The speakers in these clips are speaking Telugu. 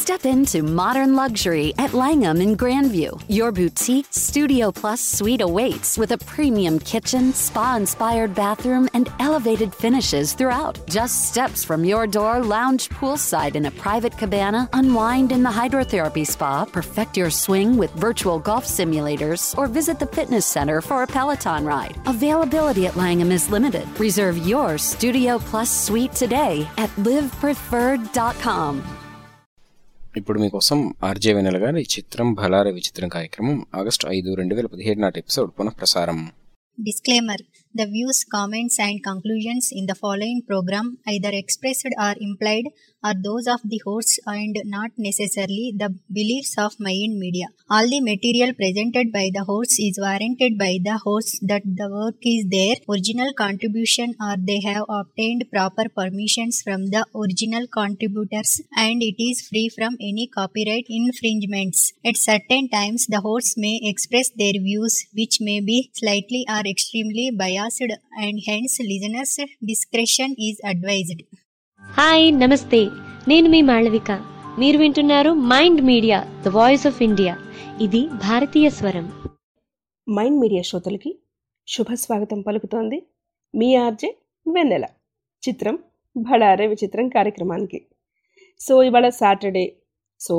Step into modern luxury at Langham in Grandview. Your boutique Studio Plus suite awaits with a premium kitchen, spa inspired bathroom, and elevated finishes throughout. Just steps from your door, lounge poolside in a private cabana, unwind in the hydrotherapy spa, perfect your swing with virtual golf simulators, or visit the fitness center for a Peloton ride. Availability at Langham is limited. Reserve your Studio Plus suite today at livepreferred.com. ఇప్పుడు మీకోసం ఆర్జే వెనెల గారి చిత్రం భలారే విచిత్రం కార్యక్రమం ఆగస్టు ఐదు రెండు వేల పదిహేడు నాటి ఎపిసోడ్ పునఃప్రసారం Disclaimer The views, comments, and conclusions in the following program, either expressed or implied, are those of the hosts and not necessarily the beliefs of Mayan Media. All the material presented by the hosts is warranted by the hosts that the work is their original contribution or they have obtained proper permissions from the original contributors and it is free from any copyright infringements. At certain times, the hosts may express their views which may be slightly or extremely biased and hence listeners' discretion is advised. Hi నమస్తే నేను మీ మాళవిక మీరు వింటున్నారు mind media the voice of India ఇది భారతీయ స్వరం మైండ్ మీడియా శ్రోతలకి శుభ స్వాగతం పలుకుతోంది మీ ఆర్జే వెన్నెల చిత్రం భడారే విచిత్రం కార్యక్రమానికి సో ఇవాళ సాటర్డే సో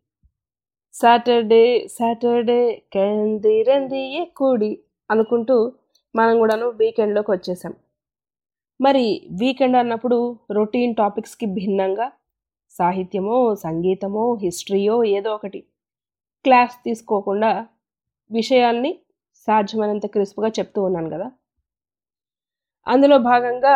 సాటర్డే సాటర్డే కంది రంది ఎక్కుడి అనుకుంటూ మనం కూడాను వీకెండ్లోకి వచ్చేసాం మరి వీకెండ్ అన్నప్పుడు రొటీన్ టాపిక్స్కి భిన్నంగా సాహిత్యమో సంగీతమో హిస్టరీయో ఏదో ఒకటి క్లాస్ తీసుకోకుండా విషయాల్ని సాధ్యమైనంత క్రిస్ప్గా చెప్తూ ఉన్నాను కదా అందులో భాగంగా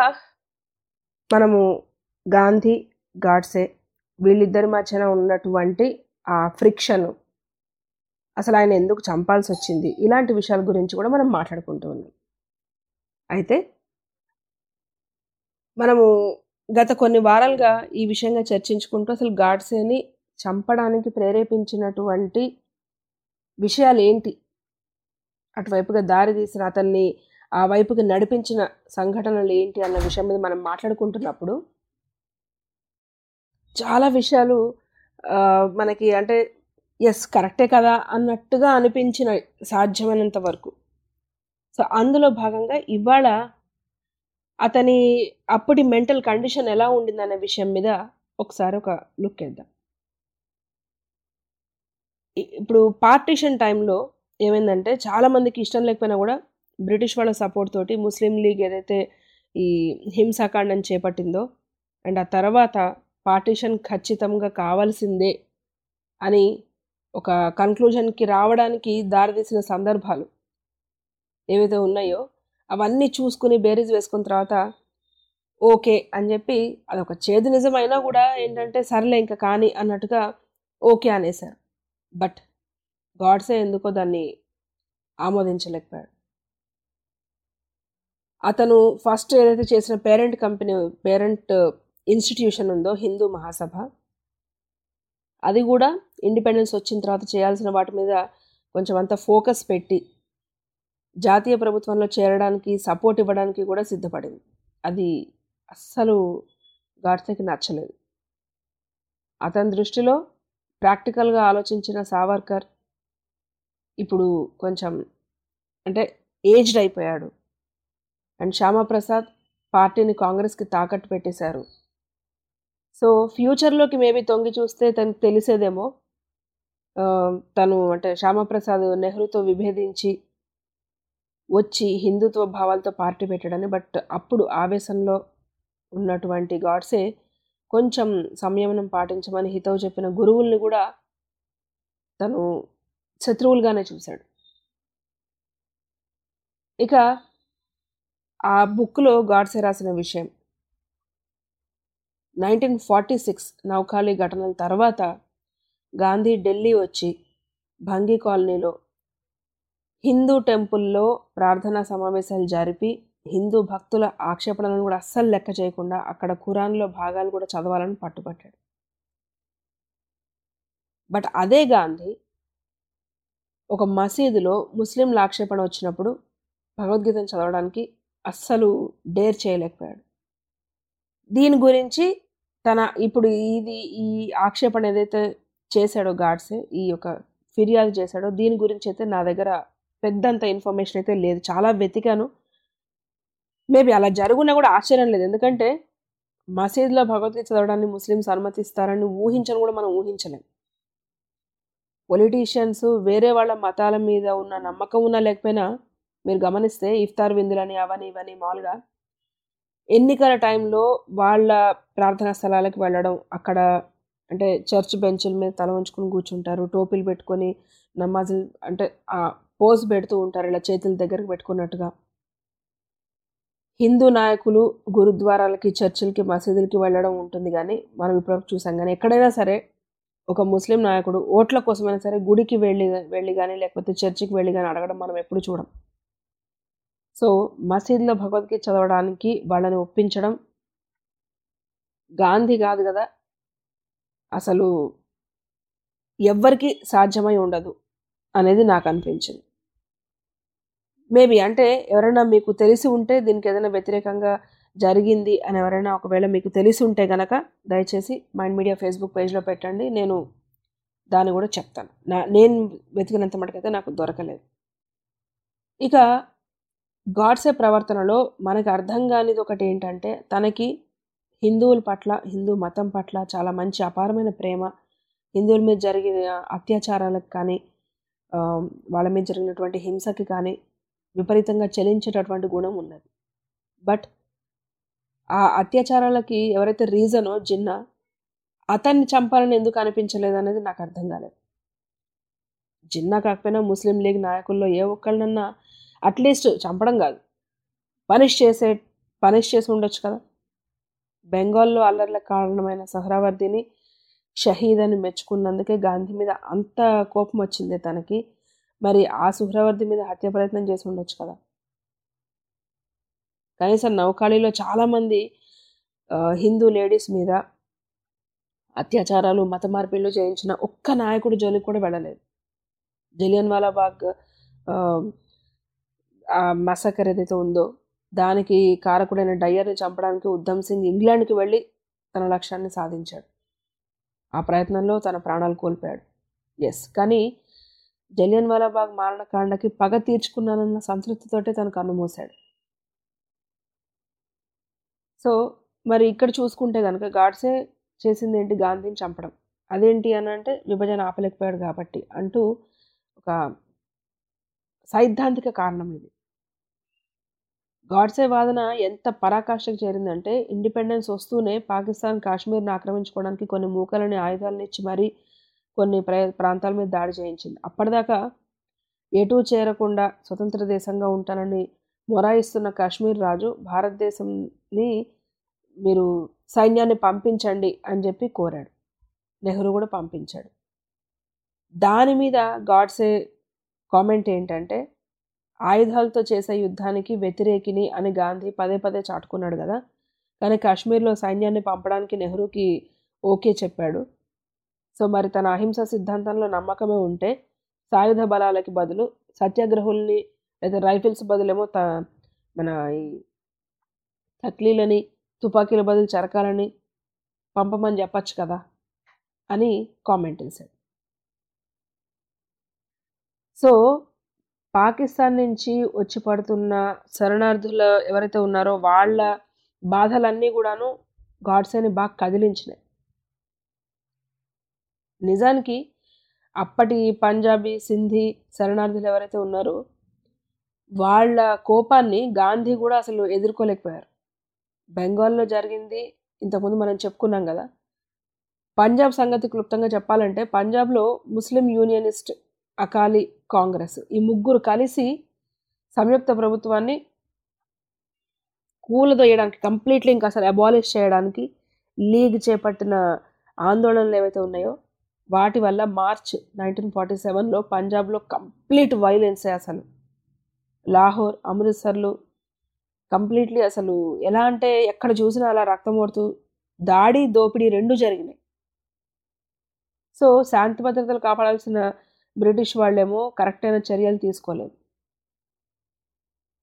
మనము గాంధీ గాడ్సే వీళ్ళిద్దరి మధ్యన ఉన్నటువంటి ఆ ఫ్రిక్షన్ అసలు ఆయన ఎందుకు చంపాల్సి వచ్చింది ఇలాంటి విషయాల గురించి కూడా మనం మాట్లాడుకుంటూ ఉన్నాం అయితే మనము గత కొన్ని వారాలుగా ఈ విషయంగా చర్చించుకుంటూ అసలు గాడ్సేని చంపడానికి ప్రేరేపించినటువంటి విషయాలు ఏంటి అటువైపుగా దారి తీసిన అతన్ని ఆ వైపుకి నడిపించిన సంఘటనలు ఏంటి అన్న విషయం మీద మనం మాట్లాడుకుంటున్నప్పుడు చాలా విషయాలు ఆ, మనకి అంటే ఎస్ కరెక్టే కదా అన్నట్టుగా అనిపించిన సాధ్యమైనంత వరకు సో అందులో భాగంగా ఇవాళ అతని అప్పటి మెంటల్ కండిషన్ ఎలా ఉండిందనే విషయం మీద ఒకసారి ఒక లుక్ వేద్దాం ఇ- ఇప్పుడు పార్టీషన్ టైంలో ఏమైందంటే చాలా మందికి ఇష్టం లేకపోయినా కూడా బ్రిటిష్ వాళ్ళ సపోర్ట్ తోటి ముస్లిం లీగ్ ఏదైతే ఈ హింసాకాండం చేపట్టిందో అండ్ ఆ తర్వాత పార్టీషన్ ఖచ్చితంగా కావాల్సిందే అని ఒక కన్క్లూజన్కి రావడానికి దారితీసిన సందర్భాలు ఏవైతే ఉన్నాయో అవన్నీ చూసుకుని బేరీజ్ వేసుకున్న తర్వాత ఓకే అని చెప్పి అదొక చేదు నిజమైనా కూడా ఏంటంటే సర్లే ఇంకా కానీ అన్నట్టుగా ఓకే అనేసారు బట్ గాడ్సే ఎందుకో దాన్ని ఆమోదించలేకపోయాడు అతను ఫస్ట్ ఏదైతే చేసిన పేరెంట్ కంపెనీ పేరెంట్ ఇన్స్టిట్యూషన్ ఉందో హిందూ మహాసభ అది కూడా ఇండిపెండెన్స్ వచ్చిన తర్వాత చేయాల్సిన వాటి మీద కొంచెం అంత ఫోకస్ పెట్టి జాతీయ ప్రభుత్వంలో చేరడానికి సపోర్ట్ ఇవ్వడానికి కూడా సిద్ధపడింది అది అస్సలు గాడ్సేకి నచ్చలేదు అతని దృష్టిలో ప్రాక్టికల్గా ఆలోచించిన సావర్కర్ ఇప్పుడు కొంచెం అంటే ఏజ్డ్ అయిపోయాడు అండ్ శ్యామాప్రసాద్ పార్టీని కాంగ్రెస్కి తాకట్టు పెట్టేశారు సో ఫ్యూచర్లోకి మేబీ తొంగి చూస్తే తనకు తెలిసేదేమో ఆ, తను అంటే శ్యామాప్రసాద్ నెహ్రూతో విభేదించి వచ్చి హిందుత్వ భావాలతో పార్టీ పెట్టాడని బట్ అప్పుడు ఆవేశంలో ఉన్నటువంటి గాడ్సే కొంచెం సంయమనం పాటించమని హితవు చెప్పిన గురువుల్ని కూడా తను శత్రువులుగానే చూశాడు ఇక ఆ బుక్లో గాడ్సే రాసిన విషయం నైన్టీన్ ఫార్టీ సిక్స్ నౌఖాళీ ఘటనల తర్వాత గాంధీ ఢిల్లీ వచ్చి భంగి కాలనీలో హిందూ టెంపుల్లో ప్రార్థనా సమావేశాలు జరిపి హిందూ భక్తుల ఆక్షేపణలను కూడా అస్సలు లెక్క చేయకుండా అక్కడ ఖురాన్లో భాగాలు కూడా చదవాలని పట్టుపట్టాడు బట్ అదే గాంధీ ఒక మసీదులో ముస్లింల ఆక్షేపణ వచ్చినప్పుడు భగవద్గీతను చదవడానికి అస్సలు డేర్ చేయలేకపోయాడు దీని గురించి తన ఇప్పుడు ఇది ఈ ఆక్షేపణ ఏదైతే చేశాడో గాడ్సే ఈ యొక్క ఫిర్యాదు చేశాడో దీని గురించి అయితే నా దగ్గర పెద్దంత ఇన్ఫర్మేషన్ అయితే లేదు చాలా వెతికాను మేబీ అలా జరుగునా కూడా ఆశ్చర్యం లేదు ఎందుకంటే మసీద్లో భగవద్గీత చదవడాన్ని ముస్లిమ్స్ అనుమతిస్తారని ఊహించని కూడా మనం ఊహించలేం పొలిటీషియన్స్ వేరే వాళ్ళ మతాల మీద ఉన్న నమ్మకం ఉన్నా లేకపోయినా మీరు గమనిస్తే ఇఫ్తార్ విందులని అవని ఇవని మామూలుగా ఎన్నికల టైంలో వాళ్ళ ప్రార్థనా స్థలాలకు వెళ్ళడం అక్కడ అంటే చర్చ్ బెంచుల మీద తల ఉంచుకొని కూర్చుంటారు టోపీలు పెట్టుకొని నమాజులు అంటే ఆ పోజ్ పెడుతూ ఉంటారు ఇలా చేతుల దగ్గరకు పెట్టుకున్నట్టుగా హిందూ నాయకులు గురుద్వారాలకి చర్చిలకి మసీదులకి వెళ్ళడం ఉంటుంది కానీ మనం ఇప్పుడు చూసాం కానీ ఎక్కడైనా సరే ఒక ముస్లిం నాయకుడు ఓట్ల కోసమైనా సరే గుడికి వెళ్ళి వెళ్ళి కానీ లేకపోతే చర్చికి వెళ్ళి కానీ అడగడం మనం ఎప్పుడు చూడం సో మసీద్లో భగవద్గీత చదవడానికి వాళ్ళని ఒప్పించడం గాంధీ కాదు కదా అసలు ఎవ్వరికి సాధ్యమై ఉండదు అనేది నాకు అనిపించింది మేబీ అంటే ఎవరైనా మీకు తెలిసి ఉంటే దీనికి ఏదైనా వ్యతిరేకంగా జరిగింది అని ఎవరైనా ఒకవేళ మీకు తెలిసి ఉంటే గనక దయచేసి మైండ్ మీడియా ఫేస్బుక్ పేజ్లో పెట్టండి నేను దాన్ని కూడా చెప్తాను నా నేను వెతికినంత మటుకైతే నాకు దొరకలేదు ఇక గాడ్సే ప్రవర్తనలో మనకు అర్థం కానిది ఒకటి ఏంటంటే తనకి హిందువుల పట్ల హిందూ మతం పట్ల చాలా మంచి అపారమైన ప్రేమ హిందువుల మీద జరిగిన అత్యాచారాలకు కానీ వాళ్ళ మీద జరిగినటువంటి హింసకి కానీ విపరీతంగా చలించేటటువంటి గుణం ఉన్నది బట్ ఆ అత్యాచారాలకి ఎవరైతే రీజనో జిన్నా అతన్ని చంపాలని ఎందుకు అనిపించలేదు అనేది నాకు అర్థం కాలేదు జిన్నా కాకపోయినా ముస్లిం లీగ్ నాయకుల్లో ఏ ఒక్కళ్ళనన్నా అట్లీస్ట్ చంపడం కాదు పనిష్ చేసే పనిష్ చేసి ఉండొచ్చు కదా బెంగాల్లో అల్లర్లకు కారణమైన సహరావర్దిని షహీద్ అని మెచ్చుకున్నందుకే గాంధీ మీద అంత కోపం వచ్చింది తనకి మరి ఆ సుహ్రవర్ది మీద హత్య ప్రయత్నం చేసి ఉండొచ్చు కదా కనీసం నౌకాళీలో చాలామంది హిందూ లేడీస్ మీద అత్యాచారాలు మత మార్పిళ్ళు చేయించిన ఒక్క నాయకుడు జోలికి కూడా వెళ్ళలేదు జలియన్ వాలాబాగ్ మసకర్ ఏదైతే ఉందో దానికి కారకుడైన డయ్యర్ని చంపడానికి ఉద్దమ్ సింగ్ ఇంగ్లాండ్కి వెళ్ళి తన లక్ష్యాన్ని సాధించాడు ఆ ప్రయత్నంలో తన ప్రాణాలు కోల్పోయాడు ఎస్ కానీ జలియన్ వాలాబాగ్ మారణకాండకి పగ తీర్చుకున్నానన్న సంతృప్తితోటే తను కన్నుమూశాడు సో మరి ఇక్కడ చూసుకుంటే కనుక గాడ్సే చేసింది ఏంటి గాంధీని చంపడం అదేంటి అని అంటే విభజన ఆపలేకపోయాడు కాబట్టి అంటూ ఒక సైద్ధాంతిక కారణం ఇది గాడ్సే వాదన ఎంత పరాకాష్ఠకు చేరిందంటే ఇండిపెండెన్స్ వస్తూనే పాకిస్తాన్ కాశ్మీర్ని ఆక్రమించుకోవడానికి కొన్ని మూకలని ఆయుధాలను ఇచ్చి మరీ కొన్ని ప్ర ప్రాంతాల మీద దాడి చేయించింది అప్పటిదాకా ఎటూ చేరకుండా స్వతంత్ర దేశంగా ఉంటానని మొరాయిస్తున్న కాశ్మీర్ రాజు భారతదేశంని మీరు సైన్యాన్ని పంపించండి అని చెప్పి కోరాడు నెహ్రూ కూడా పంపించాడు దాని మీద గాడ్సే కామెంట్ ఏంటంటే ఆయుధాలతో చేసే యుద్ధానికి వ్యతిరేకిని అని గాంధీ పదే పదే చాటుకున్నాడు కదా కానీ కాశ్మీర్లో సైన్యాన్ని పంపడానికి నెహ్రూకి ఓకే చెప్పాడు సో మరి తన అహింస సిద్ధాంతంలో నమ్మకమే ఉంటే సాయుధ బలాలకి బదులు సత్యాగ్రహుల్ని లేదా రైఫిల్స్ బదులేమో త మన ఈ తక్లీలని తుపాకీల బదులు చరకాలని పంపమని చెప్పచ్చు కదా అని కామెంట్ వేశాడు సో పాకిస్తాన్ నుంచి వచ్చి పడుతున్న శరణార్థులు ఎవరైతే ఉన్నారో వాళ్ళ బాధలన్నీ కూడాను గాడ్సేని బాగా కదిలించినాయి నిజానికి అప్పటి పంజాబీ సింధీ శరణార్థులు ఎవరైతే ఉన్నారో వాళ్ళ కోపాన్ని గాంధీ కూడా అసలు ఎదుర్కోలేకపోయారు బెంగాల్లో జరిగింది ఇంతకుముందు మనం చెప్పుకున్నాం కదా పంజాబ్ సంగతి క్లుప్తంగా చెప్పాలంటే పంజాబ్లో ముస్లిం యూనియనిస్ట్ అకాలీ కాంగ్రెస్ ఈ ముగ్గురు కలిసి సంయుక్త ప్రభుత్వాన్ని కూలదోయడానికి కంప్లీట్లీ ఇంకా అసలు అబాలిష్ చేయడానికి లీగ్ చేపట్టిన ఆందోళనలు ఏవైతే ఉన్నాయో వాటి వల్ల మార్చ్ నైన్టీన్ ఫార్టీ సెవెన్లో పంజాబ్లో కంప్లీట్ వైలెన్సే అసలు లాహోర్ అమృత్సర్లు కంప్లీట్లీ అసలు ఎలా అంటే ఎక్కడ చూసినా అలా రక్తం ఓడుతూ దాడి దోపిడీ రెండు జరిగినాయి సో శాంతి భద్రతలు కాపాడాల్సిన బ్రిటిష్ వాళ్ళేమో కరెక్ట్ అయిన చర్యలు తీసుకోలేదు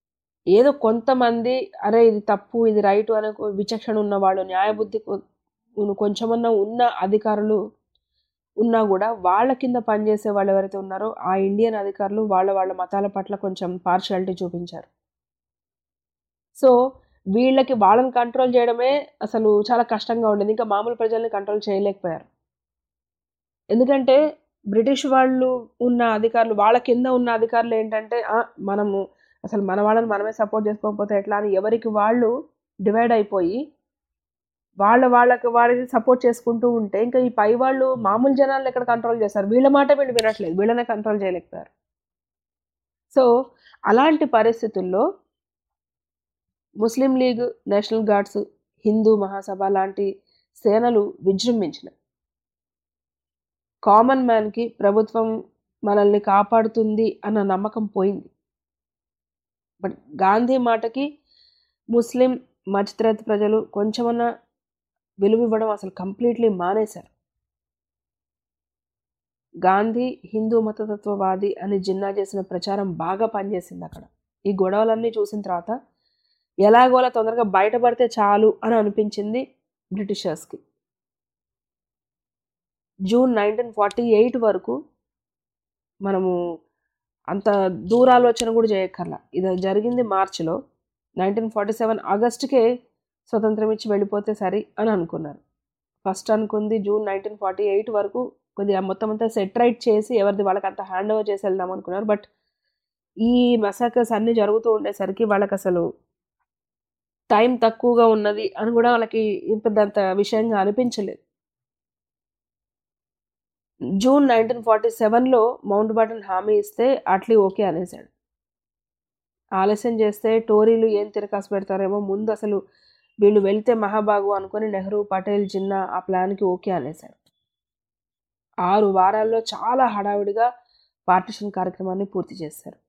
ఏదో కొంతమంది అరే ఇది తప్పు ఇది రైట్ అనే విచక్షణ ఉన్న వాళ్ళు న్యాయబుద్ధి ఉన్- కొంచెమన్నా ఉన్న అధికారులు ఉన్నా కూడా వాళ్ళ కింద పనిచేసే వాళ్ళు ఎవరైతే ఉన్నారో ఆ ఇండియన్ అధికారులు వాళ్ళ వాళ్ళ మతాల పట్ల కొంచెం పార్షియాలిటీ చూపించారు సో వీళ్ళకి వాళ్ళని కంట్రోల్ చేయడమే అసలు చాలా కష్టంగా ఉండేది ఇంకా మామూలు ప్రజల్ని కంట్రోల్ చేయలేకపోయారు ఎందుకంటే బ్రిటిష్ వాళ్ళు ఉన్న అధికారులు వాళ్ళ కింద ఉన్న అధికారులు ఏంటంటే "ఆ, మనము అసలు మన వాళ్ళని మనమే సపోర్ట్ చేసుకోకపోతే ఎట్లా అని ఎవరికి వాళ్ళు డివైడ్ అయిపోయి వాళ్ళ వాళ్ళకి వాళ్ళకి సపోర్ట్ చేసుకుంటూ ఉంటే ఇంకా ఈ పై వాళ్ళు మామూలు జనాలను ఎక్కడ కంట్రోల్ చేస్తారు వీళ్ళ మాట వీళ్ళు వినట్లేదు వీళ్ళనే కంట్రోల్ చేయలేకపోయారు సో అలాంటి పరిస్థితుల్లో Muslim league national guards Hindu Mahasabha లాంటి సేనలు విజృంభించినాయి కామన్ మ్యాన్కి ప్రభుత్వం మనల్ని కాపాడుతుంది అన్న నమ్మకం పోయింది బట్ గాంధీ మాటకి ముస్లిం మధ్యతరగతి ప్రజలు కొంచెమన్నా విలువ ఇవ్వడం అసలు కంప్లీట్లీ మానేశారు గాంధీ హిందూ మతతత్వవాది అని జిన్నా చేసిన ప్రచారం బాగా పనిచేసింది అక్కడ ఈ గొడవలన్నీ చూసిన తర్వాత ఎలాగోలా తొందరగా బయటపడితే చాలు అని అనిపించింది బ్రిటిషర్స్కి జూన్ నైన్టీన్ ఫార్టీ ఎయిట్ వరకు మనము అంత దూరాలోచన కూడా చేయక్కర్లా ఇది జరిగింది మార్చిలో నైన్టీన్ ఫార్టీ సెవెన్ ఆగస్టుకే స్వతంత్రం ఇచ్చి వెళ్ళిపోతే సరి అని అనుకున్నారు ఫస్ట్ అనుకుంది జూన్ నైన్టీన్ ఫార్టీ ఎయిట్ వరకు కొద్దిగా మొత్తం అంతా సెట్ రైట్ చేసి ఎవరిది వాళ్ళకి అంతా హ్యాండ్ ఓవర్ చేసి వెళ్దాం అనుకున్నారు బట్ ఈ మసాకర్స్ అన్నీ జరుగుతూ ఉండేసరికి వాళ్ళకి అసలు టైం తక్కువగా ఉన్నది అని కూడా వాళ్ళకి పెద్దంత విషయంగా అనిపించలేదు జూన్ నైన్టీన్ ఫార్టీ సెవెన్లో మౌంట్ బాటన్ హామీ ఇస్తే అట్లీ ఓకే అనేసాడు ఆలస్యం చేస్తే టోరీలు ఏం తిరకాసు పెడతారేమో ముందు అసలు వీళ్ళు వెళ్తే మహాబాగు అనుకుని నెహ్రూ పటేల్ జిన్నా ఆ ప్లాన్కి ఓకే అనేసాడు ఆరు వారాల్లో చాలా హడావిడిగా పార్టిషన్ కార్యక్రమాన్ని పూర్తి చేశారు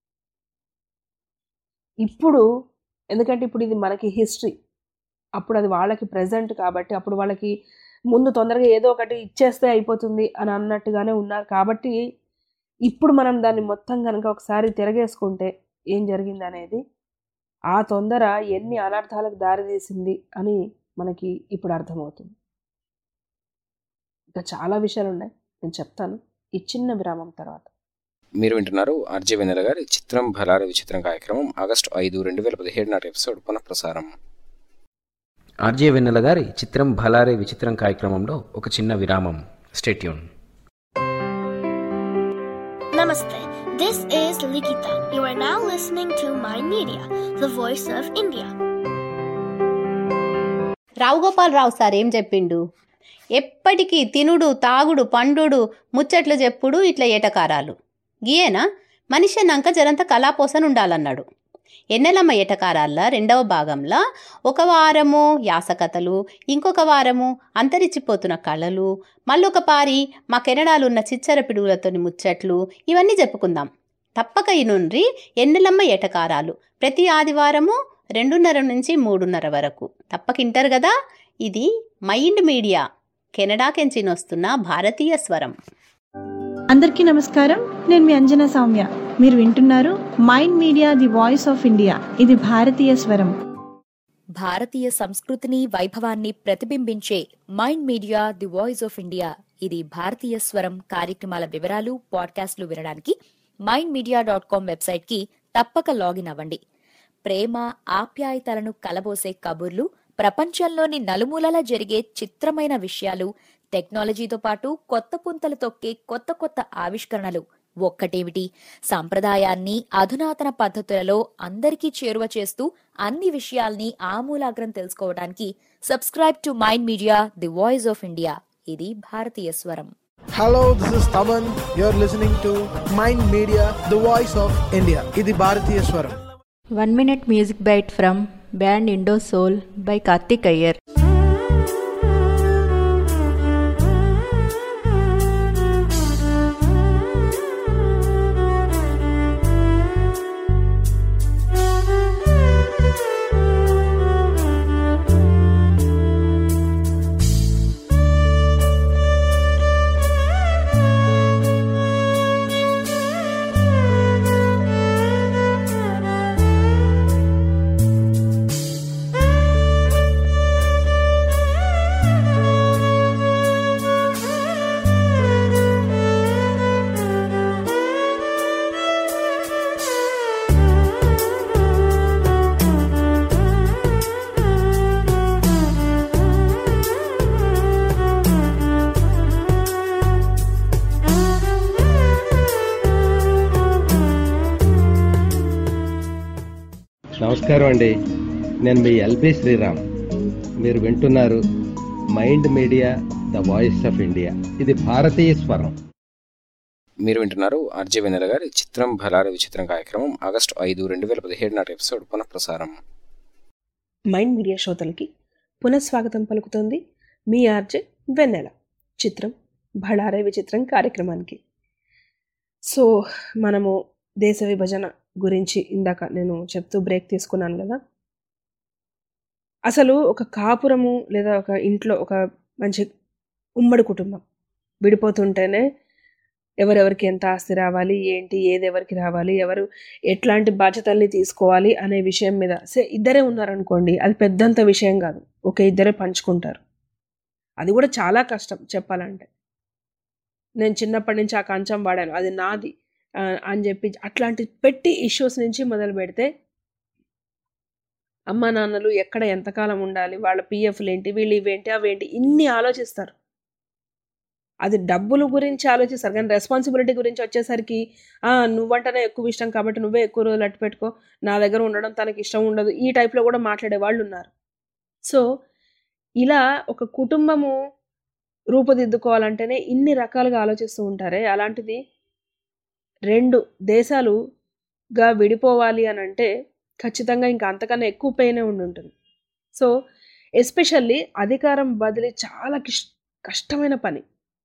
ఇప్పుడు ఎందుకంటే ఇప్పుడు ఇది మనకి హిస్టరీ అప్పుడు అది వాళ్ళకి ప్రజెంట్ కాబట్టి అప్పుడు వాళ్ళకి ముందు తొందరగా ఏదో ఒకటి ఇచ్చేస్తే అయిపోతుంది అని అన్నట్టుగానే ఉన్నారు కాబట్టి ఇప్పుడు మనం దాన్ని మొత్తం కనుక ఒకసారి తిరగేసుకుంటే ఏం జరిగింది అనేది ఆ తొందర ఎన్ని అనర్థాలకు దారితీసింది అని మనకి ఇప్పుడు అర్థమవుతుంది ఇంకా చాలా విషయాలు ఉన్నాయి నేను చెప్తాను ఈ చిన్న విరామం తర్వాత మీరు వింటున్నారు ఆర్జే వెన్నెల గారి చిత్రం భలార విచిత్రం కార్యక్రమం ఆగస్టు ఐదు రెండు వేల పదిహేడు నాటి ఎపిసోడ్ పునఃప్రసారం ఆర్జే వెన్నెల గారి చిత్రం భలారే విచిత్రం కార్యక్రమంలో ఒక చిన్న విరామం stay tune Namaste. This is Likita. You are now listening to My Media, the voice of India. Rao Gopal Rao sir ఏం చెప్పిండు ఎప్పటికీ తినుడు తాగుడు పండుడు ముచ్చట్లు చెప్పుడు ఇట్లా ఏటకారాలు గీయేనా మనిషి అన్నాక జరంత కళాపోసన ఉండాలన్నాడు ఎన్నెలమ్మ ఏటకారాల్లో రెండవ భాగంలో ఒక వారము యాసకథలు ఇంకొక వారము అంతరించిపోతున్న కళలు మళ్ళొక పారి మా కెనడాలు ఉన్న చిచ్చర పిడుగులతోని ముచ్చట్లు ఇవన్నీ చెప్పుకుందాం తప్పక ఈ నుండి ఎన్నెలమ్మ ఏటకారాలు ప్రతి ఆదివారము రెండున్నర నుంచి మూడున్నర వరకు తప్పకింటారు కదా ఇది మైండ్ మీడియా కెనడాకెంచి వస్తున్న భారతీయ స్వరం అందరికీ నమస్కారం నేను మీ అంజనా సౌమ్య మీరు వింటున్నారు mind media the voice of India ఇది భారతీయ స్వరం భారతీయ సంస్కృతిని వైభవాన్ని ప్రతిబింబించే mind media the voice of India ఇది భారతీయ స్వరం కార్యక్రమాల వివరాలు పాడ్కాస్ట్లు వినడానికి మైండ్ మీడియా డాట్ కామ్ వెబ్సైట్కి తప్పక లాగిన్ అవ్వండి ప్రేమ ఆప్యాయతలను కలబోసే కబుర్లు ప్రపంచంలోని నలుమూలలా జరిగే చిత్రమైన విషయాలు టెక్నాలజీతో పాటు కొత్త పుంతలు తొక్కే కొత్త కొత్త ఆవిష్కరణలు ఒక్కటేమిటి సంప్రదాయాన్ని అధునాతన పద్ధతులలో అందరికీ చేరువ చేస్తూ అన్ని విషయాల్ని ఆమూలాగ్రం తెలుసుకోవడానికి subscribe to mind media the voice of India ఇది భారతీయ స్వరం Hello, this is Taman. You're listening to Mind Media, the voice of India. ఇది భారతీయ స్వరం One minute music bite from band Indo Soul by Karthik Iyer. నమస్కారం అండి నేను మీ ఎల్బి శ్రీరామ్ మీరు వింటున్నారు mind media the voice of India ఇది భారతీయ స్వరం మీరు వింటున్నారు ఆర్జే వెన్నెల గారి చిత్రం భలారి విచిత్రం కార్యక్రమం ఆగస్టు ఐదు రెండు వేల పదిహేడు నాటి ఎపిసోడ్ పునఃప్రసారం మైండ్ మీడియా శ్రోతలకి పునఃస్వాగతం పలుకుతోంది మీ ఆర్జే వెన్నెల చిత్రం బళారే విచిత్రం కార్యక్రమానికి సో మనము దేశ విభజన గురించి ఇందాక నేను చెప్తూ బ్రేక్ తీసుకున్నాను కదా అసలు ఒక కాపురము లేదా ఒక ఇంట్లో ఒక మంచి ఉమ్మడి కుటుంబం విడిపోతుంటేనే ఎవరెవరికి ఎంత ఆస్తి రావాలి ఏంటి ఏది ఎవరికి రావాలి ఎవరు ఎట్లాంటి బాధ్యతల్ని తీసుకోవాలి అనే విషయం మీద సే ఇద్దరే ఉన్నారనుకోండి అది పెద్దంత విషయం కాదు ఒక ఇద్దరే పంచుకుంటారు అది కూడా చాలా కష్టం చెప్పాలంటే నేను చిన్నప్పటి నుంచి ఆ కంచం వాడాను అది నాది ఆ, అని చెప్పి అట్లాంటి పెట్టి ఇష్యూస్ నుంచి మొదలు పెడితే అమ్మా నాన్నలు ఎక్కడ ఎంతకాలం ఉండాలి వాళ్ళ పిఎఫ్లు ఏంటి వీళ్ళు ఇవేంటి అవేంటి ఇన్ని ఆలోచిస్తారు అది డబ్బుల గురించి ఆలోచిస్తారు కానీ రెస్పాన్సిబిలిటీ గురించి వచ్చేసరికి "ఆ, నువ్వంటనే ఎక్కువ ఇష్టం కాబట్టి నువ్వే ఎక్కువ రోజులు అట్టు పెట్టుకో నా దగ్గర ఉండడం తనకి ఇష్టం ఉండదు ఈ టైప్లో కూడా మాట్లాడే వాళ్ళు ఉన్నారు సో ఇలా ఒక కుటుంబము రూపుదిద్దుకోవాలంటేనే ఇన్ని రకాలుగా ఆలోచిస్తూ ఉంటారే అలాంటిది రెండు దేశాలుగా విడిపోవాలి అని అంటే ఖచ్చితంగా ఇంకా అంతకన్నా ఎక్కువ పెయినే ఉండి ఉంటుంది సో ఎస్పెషల్లీ అధికారం బదిలీ చాలా కిష్ కష్టమైన పని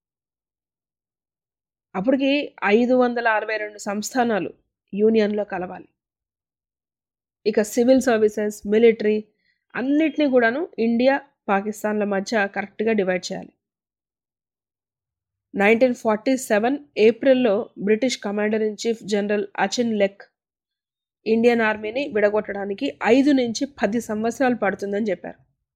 అప్పటికి ఐదు వందల అరవై రెండు సంస్థానాలు యూనియన్లో కలవాలి ఇక సివిల్ సర్వీసెస్ మిలిటరీ అన్నిటినీ కూడాను ఇండియా పాకిస్తాన్ల మధ్య కరెక్ట్గా డివైడ్ చేయాలి నైన్టీన్ ఫార్టీ సెవెన్ ఏప్రిల్లో British commander in chief general Auchinleck Indian ఆర్మీని విడగొట్టడానికి ఐదు నుంచి పది సంవత్సరాలు పడుతుందని చెప్పారు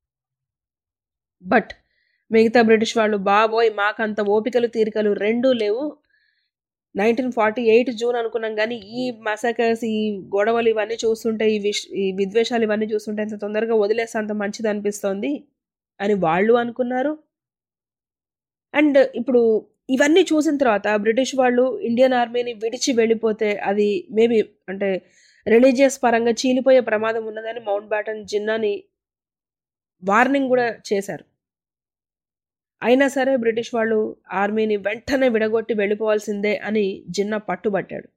బట్ మిగతా బ్రిటిష్ వాళ్ళు బాబోయ్ మాకంత ఓపికలు తీరికలు రెండూ లేవు నైన్టీన్ ఫార్టీ ఎయిట్ జూన్ అనుకున్నాం కానీ ఈ మసాకర్స్ ఈ గొడవలు ఇవన్నీ చూస్తుంటే ఈ విష్ ఈ విద్వేషాలు ఇవన్నీ చూస్తుంటే ఇంత తొందరగా వదిలేస్తే అంత మంచిది అనిపిస్తోంది అని వాళ్ళు అనుకున్నారు అండ్ ఇప్పుడు ఇవన్నీ చూసిన తర్వాత బ్రిటిష్ వాళ్ళు ఇండియన్ ఆర్మీని విడిచి వెళ్ళిపోతే అది మేబీ అంటే రిలీజియస్ పరంగా చీలిపోయే ప్రమాదం ఉన్నదని మౌంట్ బ్యాటన్ జిన్నాని వార్నింగ్ కూడా చేశారు అయినా సరే బ్రిటిష్ వాళ్ళు ఆర్మీని వెంటనే విడగొట్టి వెళ్ళిపోవాల్సిందే అని జిన్నా పట్టుబట్టాడు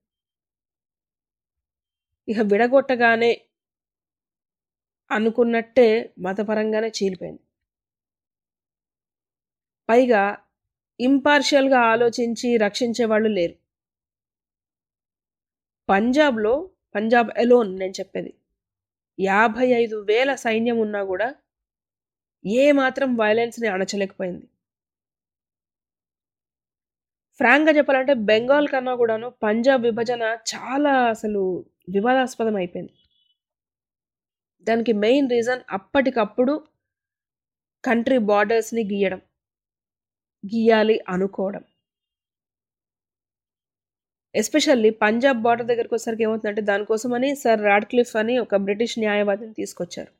ఇక విడగొట్టగానే అనుకున్నట్టే మతపరంగానే చీలిపోయింది పైగా ఇంపార్షియల్గా ఆలోచించి రక్షించే వాళ్ళు లేరు పంజాబ్లో పంజాబ్ ఎలోన్ నేను చెప్పేది యాభై ఐదు వేల సైన్యం ఉన్నా కూడా ఏ మాత్రం వైలెన్స్ని అణచలేకపోయింది ఫ్రాంక్గా చెప్పాలంటే బెంగాల్ కన్నా కూడాను పంజాబ్ విభజన చాలా అసలు వివాదాస్పదం అయిపోయింది దానికి మెయిన్ రీజన్ అప్పటికప్పుడు కంట్రీ బార్డర్స్ని గీయడం గీయాలి అనుకోవడం ఎస్పెషల్లీ పంజాబ్ బార్డర్ దగ్గరకు వచ్చేసరికి ఏమవుతుందంటే దానికోసమని సర్ రాడ్క్లిఫ్ అని ఒక బ్రిటిష్ న్యాయవాదిని తీసుకొచ్చారు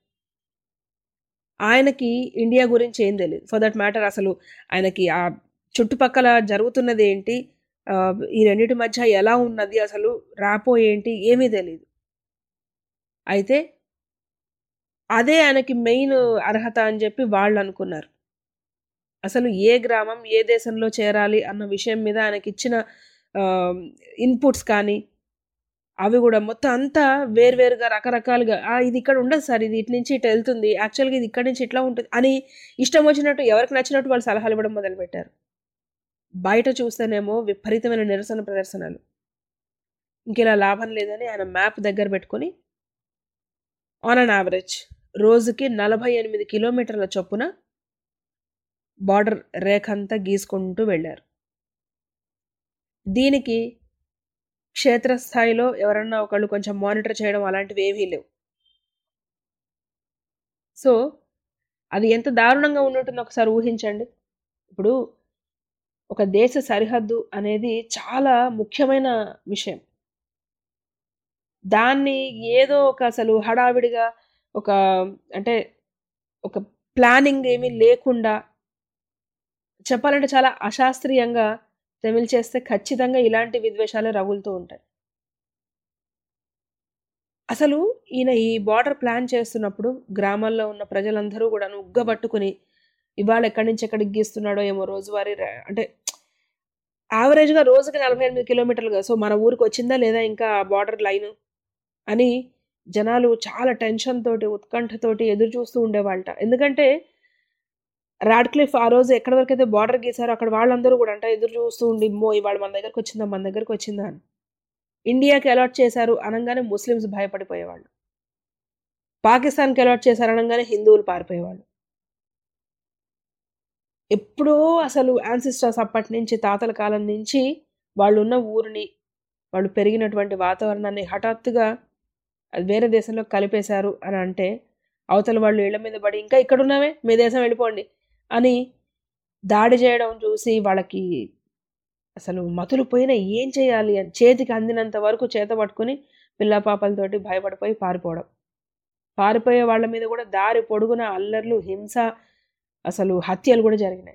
ఆయనకి ఇండియా గురించి ఏం తెలియదు ఫర్ దట్ మ్యాటర్ అసలు ఆయనకి ఆ చుట్టుపక్కల జరుగుతున్నది ఏంటి ఆ, ఈ రెండింటి మధ్య ఎలా ఉన్నది అసలు రాపో ఏంటి ఏమీ తెలియదు అయితే అదే ఆయనకి మెయిన్ అర్హత అని చెప్పి వాళ్ళు అనుకున్నారు అసలు ఏ గ్రామం ఏ దేశంలో చేరాలి అన్న విషయం మీద ఆయనకి ఇచ్చిన ఇన్పుట్స్ కానీ అవి కూడా మొత్తం అంతా వేర్వేరుగా రకరకాలుగా "ఆ, ఇది ఇక్కడ ఉండదు సార్ ఇది ఇటు నుంచి ఇటు వెళ్తుంది యాక్చువల్గా ఇది ఇక్కడ నుంచి ఇట్లా ఉంటుంది అని ఇష్టం వచ్చినట్టు ఎవరికి నచ్చినట్టు వాళ్ళు సలహాలు ఇవ్వడం మొదలుపెట్టారు బయట చూస్తేనేమో విపరీతమైన నిరసన ప్రదర్శనలు ఇంకెలా లాభం లేదని ఆయన మ్యాప్ దగ్గర పెట్టుకొని ఆన్ అన్ యావరేజ్ రోజుకి నలభై ఎనిమిది కిలోమీటర్ల చొప్పున బార్డర్ రేఖ అంతా గీసుకుంటూ వెళ్ళారు దీనికి క్షేత్రస్థాయిలో ఎవరన్నా ఒకళ్ళు కొంచెం మానిటర్ చేయడం అలాంటివి ఏవీ లేవు సో అది ఎంత దారుణంగా ఉన్నట్టుందో ఒకసారి ఊహించండి ఇప్పుడు ఒక దేశ సరిహద్దు అనేది చాలా ముఖ్యమైన విషయం దాన్ని ఏదో ఒక అసలు హడావిడిగా ఒక అంటే ఒక ప్లానింగ్ ఏమీ లేకుండా చెప్పాలంటే చాలా అశాస్త్రీయంగా తెమిల్ చేస్తే ఖచ్చితంగా ఇలాంటి విద్వేషాలే రగులుతూ ఉంటాయి అసలు ఈయన ఈ బార్డర్ ప్లాన్ చేస్తున్నప్పుడు గ్రామాల్లో ఉన్న ప్రజలందరూ కూడా ఉగ్గబట్టుకుని ఇవాళ ఎక్కడి నుంచి ఎక్కడికి గీస్తున్నాడో ఏమో రోజువారీ రా- అంటే యావరేజ్గా రోజుకి నలభై ఎనిమిది కిలోమీటర్లు కదా సో మన ఊరికి వచ్చిందా లేదా ఇంకా బార్డర్ లైన్ అని జనాలు చాలా టెన్షన్ తోటి ఉత్కంఠతోటి ఎదురు చూస్తూ ఉండేవాళ్ళట ఎందుకంటే రాడ్క్లిఫ్ ఆ రోజు ఎక్కడి వరకు అయితే బార్డర్ గీసారో అక్కడ వాళ్ళందరూ కూడా అంట ఎదురు చూస్తూ ఉండి ఇమ్మో ఇవాళ మన దగ్గరకు వచ్చిందా మన దగ్గరకు వచ్చిందా అని ఇండియాకి అలాట్ చేశారు అనగానే ముస్లిమ్స్ భయపడిపోయేవాళ్ళు పాకిస్తాన్కి అలాట్ చేశారు అనగానే హిందువులు పారిపోయేవాళ్ళు ఎప్పుడో అసలు యాన్సిస్టర్స్ అప్పటి నుంచి తాతల కాలం నుంచి వాళ్ళు ఉన్న ఊరిని వాళ్ళు పెరిగినటువంటి వాతావరణాన్ని హఠాత్తుగా అది వేరే దేశంలో కలిపేశారు అని అంటే అవతల వాళ్ళు ఇళ్ల మీద పడి ఇంకా ఇక్కడ ఉన్నామే మీ దేశం వెళ్ళిపోండి అని దాడి చేయడం చూసి వాళ్ళకి అసలు మతులు పోయినా ఏం చేయాలి అని చేతికి అందినంత వరకు చేత పట్టుకుని పిల్ల పాపలతోటి భయపడిపోయి పారిపోవడం పారిపోయే వాళ్ళ మీద కూడా దారి పొడుగున అల్లర్లు హింస అసలు హత్యలు కూడా జరిగినాయి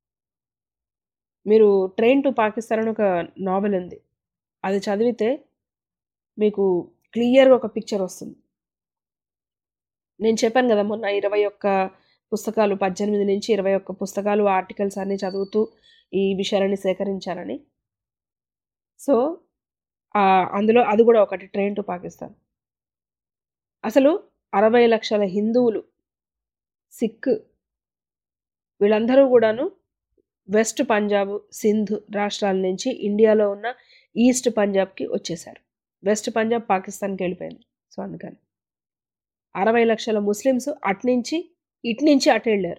మీరు ట్రైన్ టు పాకిస్తాన్ అని ఒక నావెల్ ఉంది అది చదివితే మీకు క్లియర్గా ఒక పిక్చర్ వస్తుంది నేను చెప్పాను కదా మొన్న ఇరవై ఒక్క పుస్తకాలు పద్దెనిమిది నుంచి ఇరవై ఒక్క పుస్తకాలు ఆర్టికల్స్ అన్నీ చదువుతూ ఈ విషయాలని సేకరించానని సో ఆ, అందులో అది కూడా ఒకటి ట్రైన్ టు పాకిస్తాన్ అసలు అరవై లక్షల హిందువులు సిక్ వీళ్ళందరూ కూడాను వెస్ట్ పంజాబ్ సింధ్ రాష్ట్రాల నుంచి ఇండియాలో ఉన్న ఈస్ట్ పంజాబ్కి వచ్చేసారు వెస్ట్ పంజాబ్ పాకిస్తాన్కి వెళ్ళిపోయింది సో అందుకని అరవై లక్షల ముస్లిమ్స్ అట్నుంచి ఇటు నుంచి అటు వెళ్ళారు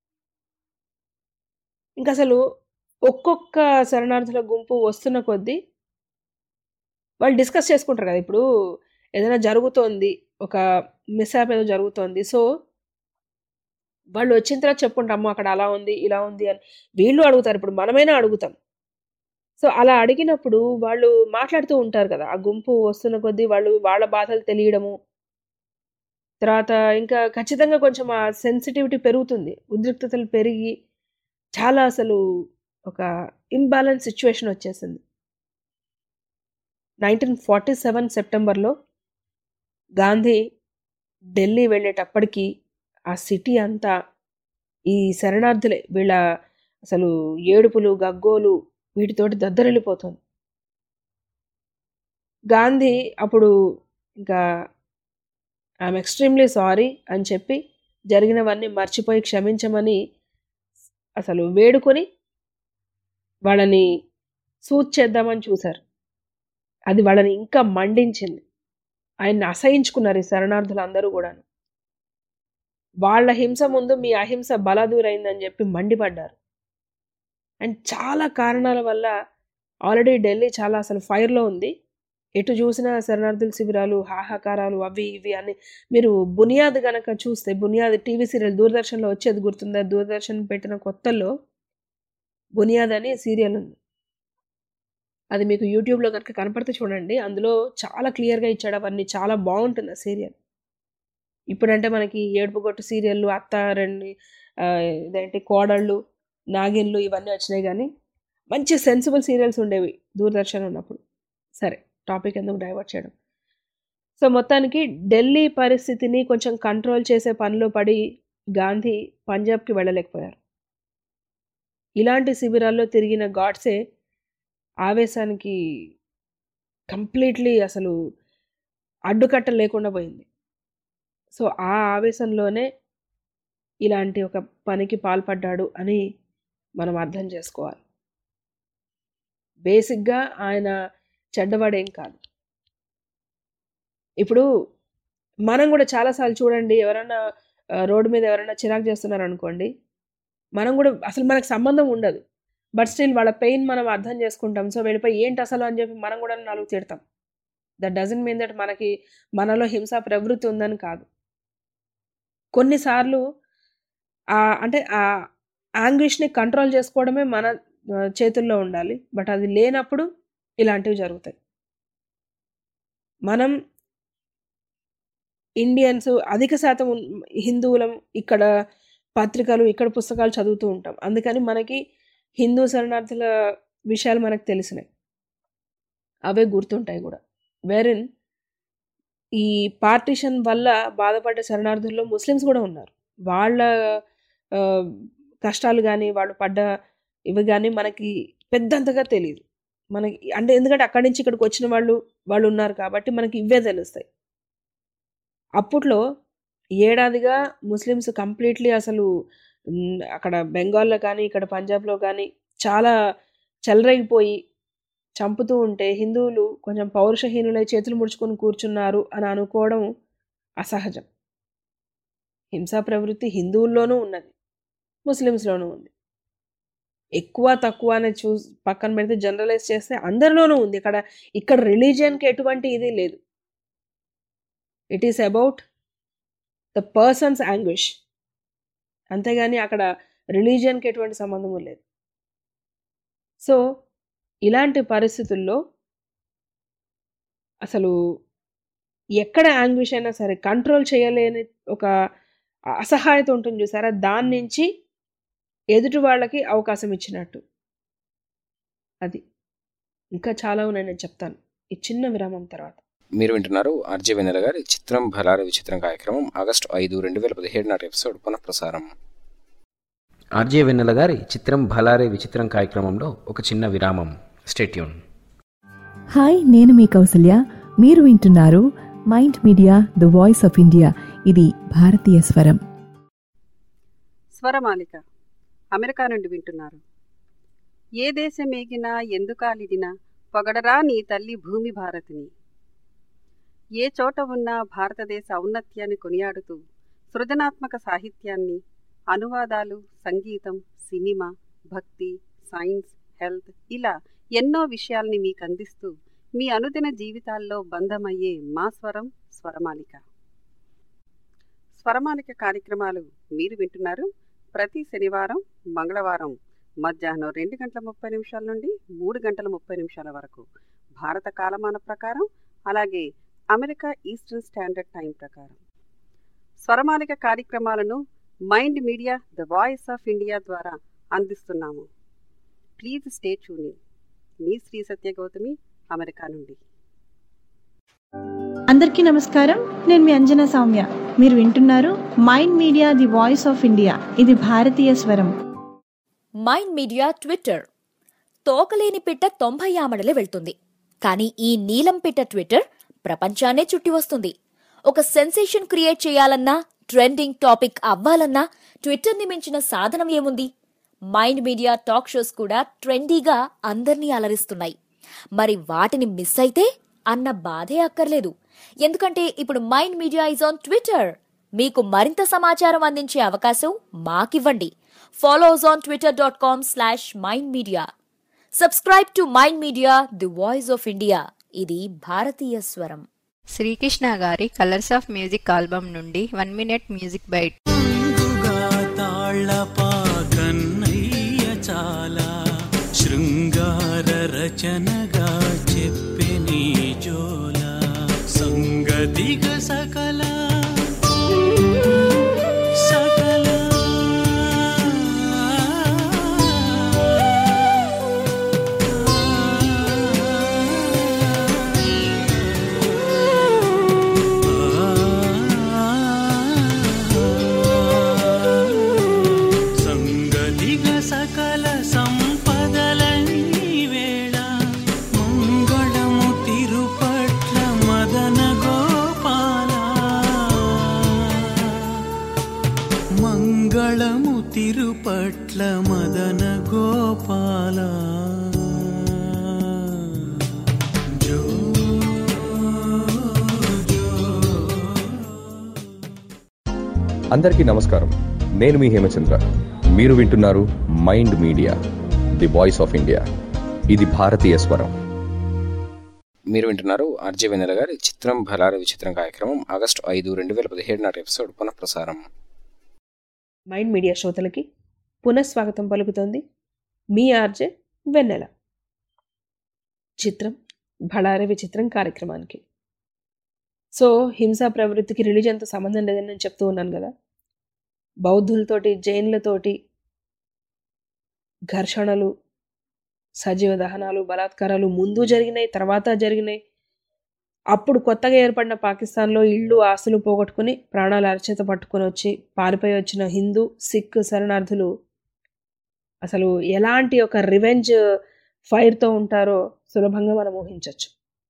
ఇంకా అసలు ఒక్కొక్క శరణార్థుల గుంపు వస్తున్న కొద్దీ వాళ్ళు డిస్కస్ చేసుకుంటారు కదా ఇప్పుడు ఏదైనా జరుగుతోంది ఒక మిస్ఆప్ ఏదో జరుగుతోంది సో వాళ్ళు వచ్చిన తర్వాత చెప్పుకుంటాం అమ్మ అక్కడ అలా ఉంది ఇలా ఉంది అని వీళ్ళు అడుగుతారు ఇప్పుడు మనమైనా అడుగుతాం సో అలా అడిగినప్పుడు వాళ్ళు మాట్లాడుతూ ఉంటారు కదా ఆ గుంపు వస్తున్న కొద్దీ వాళ్ళు వాళ్ళ బాధలు తెలియడము తర్వాత ఇంకా ఖచ్చితంగా కొంచెం ఆ సెన్సిటివిటీ పెరుగుతుంది ఉద్రిక్తతలు పెరిగి చాలా అసలు ఒక ఇంబ్యాలెన్స్ సిచ్యువేషన్ వచ్చేసింది నైన్టీన్ ఫార్టీ సెవెన్ సెప్టెంబర్లో గాంధీ ఢిల్లీ వెళ్ళేటప్పటికి ఆ సిటీ అంతా ఈ శరణార్థులే వీళ్ళ అసలు ఏడుపులు గగ్గోలు వీటితోటి దద్దరిల్లిపోతుంది గాంధీ అప్పుడు ఇంకా ఐఎమ్ ఎక్స్ట్రీమ్లీ సారీ అని చెప్పి జరిగినవన్నీ మర్చిపోయి క్షమించమని అసలు వేడుకొని వాళ్ళని సూట్ చేద్దామని చూశారు అది వాళ్ళని ఇంకా మండించింది ఆయన్ని అసహించుకున్నారు ఈ శరణార్థులు అందరూ కూడా వాళ్ళ హింస ముందు మీ అహింస బలాదూరైందని చెప్పి మండిపడ్డారు అండ్ చాలా కారణాల వల్ల ఆల్రెడీ ఢిల్లీ చాలా అసలు ఫైర్లో ఉంది ఎటు చూసినా శరణార్థుల శిబిరాలు హాహాకారాలు అవి ఇవి అని మీరు బునియాద్ గనక చూస్తే బునియాద్ టీవీ సీరియల్ దూరదర్శన్లో వచ్చేది గుర్తుందా దూరదర్శన్ పెట్టిన కొత్తల్లో బునియాద్ అనే సీరియల్ ఉంది అది మీకు యూట్యూబ్లో కనుక కనపడితే చూడండి అందులో చాలా క్లియర్గా ఇచ్చాడు అవన్నీ చాలా బాగుంటుంది ఆ సీరియల్ ఇప్పుడంటే మనకి ఏడుపుగొట్టు సీరియళ్ళు అత్త రెండు ఆ, ఇదేంటి కోడళ్ళు నాగిన్లు ఇవన్నీ వచ్చినాయి కానీ మంచి సెన్సిబుల్ సీరియల్స్ ఉండేవి దూరదర్శన్ ఉన్నప్పుడు సరే టాపిక్ ఎందుకు డైవర్ట్ చేయడం సో మొత్తానికి ఢిల్లీ పరిస్థితిని కొంచెం కంట్రోల్ చేసే పనిలో పడి గాంధీ పంజాబ్కి వెళ్ళలేకపోయారు ఇలాంటి శిబిరాల్లో తిరిగిన గాడ్సే ఆవేశానికి కంప్లీట్లీ అసలు అడ్డుకట్ట లేకుండా పోయింది సో ఆ ఆవేశంలోనే ఇలాంటి ఒక పనికి పాల్పడ్డాడు అని మనం అర్థం చేసుకోవాలి బేసిక్గా ఆయన చెడ్డవాడేం కాదు ఇప్పుడు మనం కూడా చాలాసార్లు చూడండి ఎవరైనా ఆ, రోడ్డు మీద ఎవరైనా చిరాకు చేస్తున్నారు అనుకోండి మనం కూడా అసలు మనకు సంబంధం ఉండదు బట్ స్టిల్ వాళ్ళ పెయిన్ మనం అర్థం చేసుకుంటాం సో వెళ్ళిపోయి ఏంటి అసలు అని చెప్పి మనం కూడా నాలుగు తిడతాం దట్ డజన్ మీన్ దట్ మనకి మనలో హింస ప్రవృత్తి ఉందని కాదు కొన్నిసార్లు ఆ అంటే ఆ యాంగ్విష్ని కంట్రోల్ చేసుకోవడమే మన ఆ, చేతుల్లో ఉండాలి బట్ అది లేనప్పుడు ఇలాంటివి జరుగుతాయి మనం ఇండియన్స్ అధిక శాతం ఉన్- హిందువులం ఇక్కడ పత్రికలు ఇక్కడ పుస్తకాలు చదువుతూ ఉంటాం అందుకని మనకి హిందూ శరణార్థుల విషయాలు మనకు తెలిసినాయి అవే గుర్తుంటాయి కూడా వేరిన్ ఈ పార్టిషన్ వల్ల బాధపడ్డ శరణార్థుల్లో ముస్లిమ్స్ కూడా ఉన్నారు వాళ్ళ ఆ, కష్టాలు కానీ వాళ్ళు పడ్డ ఇవి కానీ మనకి పెద్దంతగా తెలియదు మనకి అంటే ఎందుకంటే అక్కడి నుంచి ఇక్కడికి వచ్చిన వాళ్ళు వాళ్ళు ఉన్నారు కాబట్టి మనకి ఇవే తెలుస్తాయి అప్పట్లో ఏడాదిగా ముస్లిమ్స్ కంప్లీట్లీ అసలు మ్, అక్కడ బెంగాల్లో కానీ ఇక్కడ పంజాబ్లో కానీ చాలా చెలరేగిపోయి చంపుతూ ఉంటే హిందువులు కొంచెం పౌరుషహీనులై చేతులు ముడుచుకొని కూర్చున్నారు అని అనుకోవడం అసహజం హింసా ప్రవృత్తి హిందువుల్లోనూ ఉన్నది ముస్లిమ్స్లోనూ ఉంది ఎక్కువ తక్కువ అనేది చూ పక్కన పెడితే జనరలైజ్ చేస్తే అందరిలోనూ ఉంది ఇక్కడ ఇక్కడ రిలీజియన్కి ఎటువంటి ఇది లేదు it is about the person's anguish అంతేగాని అక్కడ రిలీజియన్కి ఎటువంటి సంబంధము లేదు సో ఇలాంటి పరిస్థితుల్లో అసలు ఎక్కడ యాంగ్విష్ అయినా సరే కంట్రోల్ చేయలేని ఒక అసహాయత ఉంటుంది చూసారా దాని నుంచి ఎదుటి వాళ్ళకి అవకాశం ఇచ్చినట్టు అది ఇంకా చాలా ఉన్నాయి నేను చెప్తాను ఈ చిన్న విరామం తర్వాత మీరు వింటున్నారు ఆర్జే వెన్నెల గారి చిత్రం భలార విచిత్రం కార్యక్రమం ఆగస్టు ఐదు రెండు వేల పదిహేడు నాటి ఎపిసోడ్ పునఃప్రసారం ఆర్జే వెన్నెల గారి చిత్రం భలారే విచిత్రం కార్యక్రమంలో ఒక చిన్న విరామం స్టేట్యూన్ హాయ్ నేను మీ కౌసల్య మీరు వింటున్నారు mind media the voice of India ఇది భారతీయ స్వరం స్వరమాలిక అమెరికా నుండి వింటున్నారు ఏ దేశమేగినా ఎందుకాలిదినా పొగడరా నీ తల్లి భూమి భారతిని ఏ చోట ఉన్నా భారతదేశ ఔన్నత్యాన్ని కొనియాడుతూ సృజనాత్మక సాహిత్యాన్ని అనువాదాలు సంగీతం సినిమా భక్తి సైన్స్ హెల్త్ ఇలా ఎన్నో విషయాల్ని మీకు అందిస్తూ మీ అనుదిన జీవితాల్లో బంధమయ్యే మా స్వరం స్వరమాలిక స్వరమాలిక కార్యక్రమాలు మీరు వింటున్నారు ప్రతి శనివారం మంగళవారం మధ్యాహ్నం రెండు గంటల ముప్పై నిమిషాల నుండి మూడు గంటల ముప్పై నిమిషాల వరకు భారత కాలమాన ప్రకారం అలాగే అమెరికా ఈస్టర్న్ స్టాండర్డ్ టైం ప్రకారం స్వరమాలిక కార్యక్రమాలను mind media the voice of India ద్వారా అందిస్తున్నాము ప్లీజ్ స్టే ట్యూనింగ్ మీ శ్రీ సత్య గౌతమి అమెరికా నుండి అందరికీ నమస్కారం నేను మీ అంజనా సౌమ్య మీరు వింటున్నారు mind media the voice of India ఇది భారతీయ స్వరం మైండ్ మీడియా ట్విట్టర్ తోకలేని పిట్ట తొంభై ఆమడలే వెళ్తుంది కానీ ఈ నీలం పిట్ట ట్విట్టర్ ప్రపంచాన్నే చుట్టి వస్తుంది ఒక సెన్సేషన్ క్రియేట్ చేయాలన్నా ట్రెండింగ్ టాపిక్ అవ్వాలన్నా ట్విట్టర్ని మించిన సాధనం ఏముంది మైండ్ మీడియా టాక్ షోస్ కూడా ట్రెండీగా అందర్నీ అలరిస్తున్నాయి మరి వాటిని మిస్ అయితే అన్న బాధే అక్కర్లేదు ఎందుకంటే ఇప్పుడు mind media is on Twitter మీకు మరింత సమాచారం అందించే అవకాశం మాకివ్వండి follows on Twitter dot com slash mind media subscribe to mind media the voice of India ఇది భారతీయ స్వరం శ్రీకృష్ణ గారి కలర్స్ ఆఫ్ మ్యూజిక్ ఆల్బమ్ నుండి వన్ మినిట్ మ్యూజిక్ బైట్ తాళపా కన్నయ్య చాలా శృంగార రచనగా చెప్పే నీ జోల సంగతిగ సకల సకల సంగతిగ సకల సంపదలని వేళ మంగళము తిరుపట్ల మదన గోపాల మంగళము తిరుపట్ల మదన గోపాల జో అందరికీ నమస్కారం నేను మీ హేమచంద్ర మీరు వింటున్నారు mind media the voice of India ఇది భారతీయ స్వరం మీరు వింటున్నారు ఆర్జే వెన్నెల గారి చిత్రం భలార విచిత్రం కార్యక్రమం ఆగస్టు ఐదు రెండు వేల పదిహేడు నాటి ఎపిసోడ్ పునఃప్రసారం మైండ్ మీడియా శ్రోతలకి పునఃస్వాగతం పలుకుతోంది మీ ఆర్జే వెన్నెల చిత్రం భళారే విచిత్రం కార్యక్రమానికి సో హింసా ప్రవృత్తికి రిలీజన్తో సంబంధం లేదని నేను చెప్తూ ఉన్నాను కదా బౌద్ధులతోటి జైన్లతోటి ఘర్షణలు సజీవ దహనాలు బలాత్కారాలు ముందు జరిగినాయి తర్వాత జరిగినాయి అప్పుడు కొత్తగా ఏర్పడిన పాకిస్తాన్లో ఇళ్ళు ఆస్తులు పోగొట్టుకుని ప్రాణాలు అరచేత పట్టుకొని వచ్చి పారిపోయి వచ్చిన హిందూ సిక్ శరణార్థులు అసలు ఎలాంటి ఒక రివెంజ్ ఫైర్తో ఉంటారో సులభంగా మనం ఊహించవచ్చు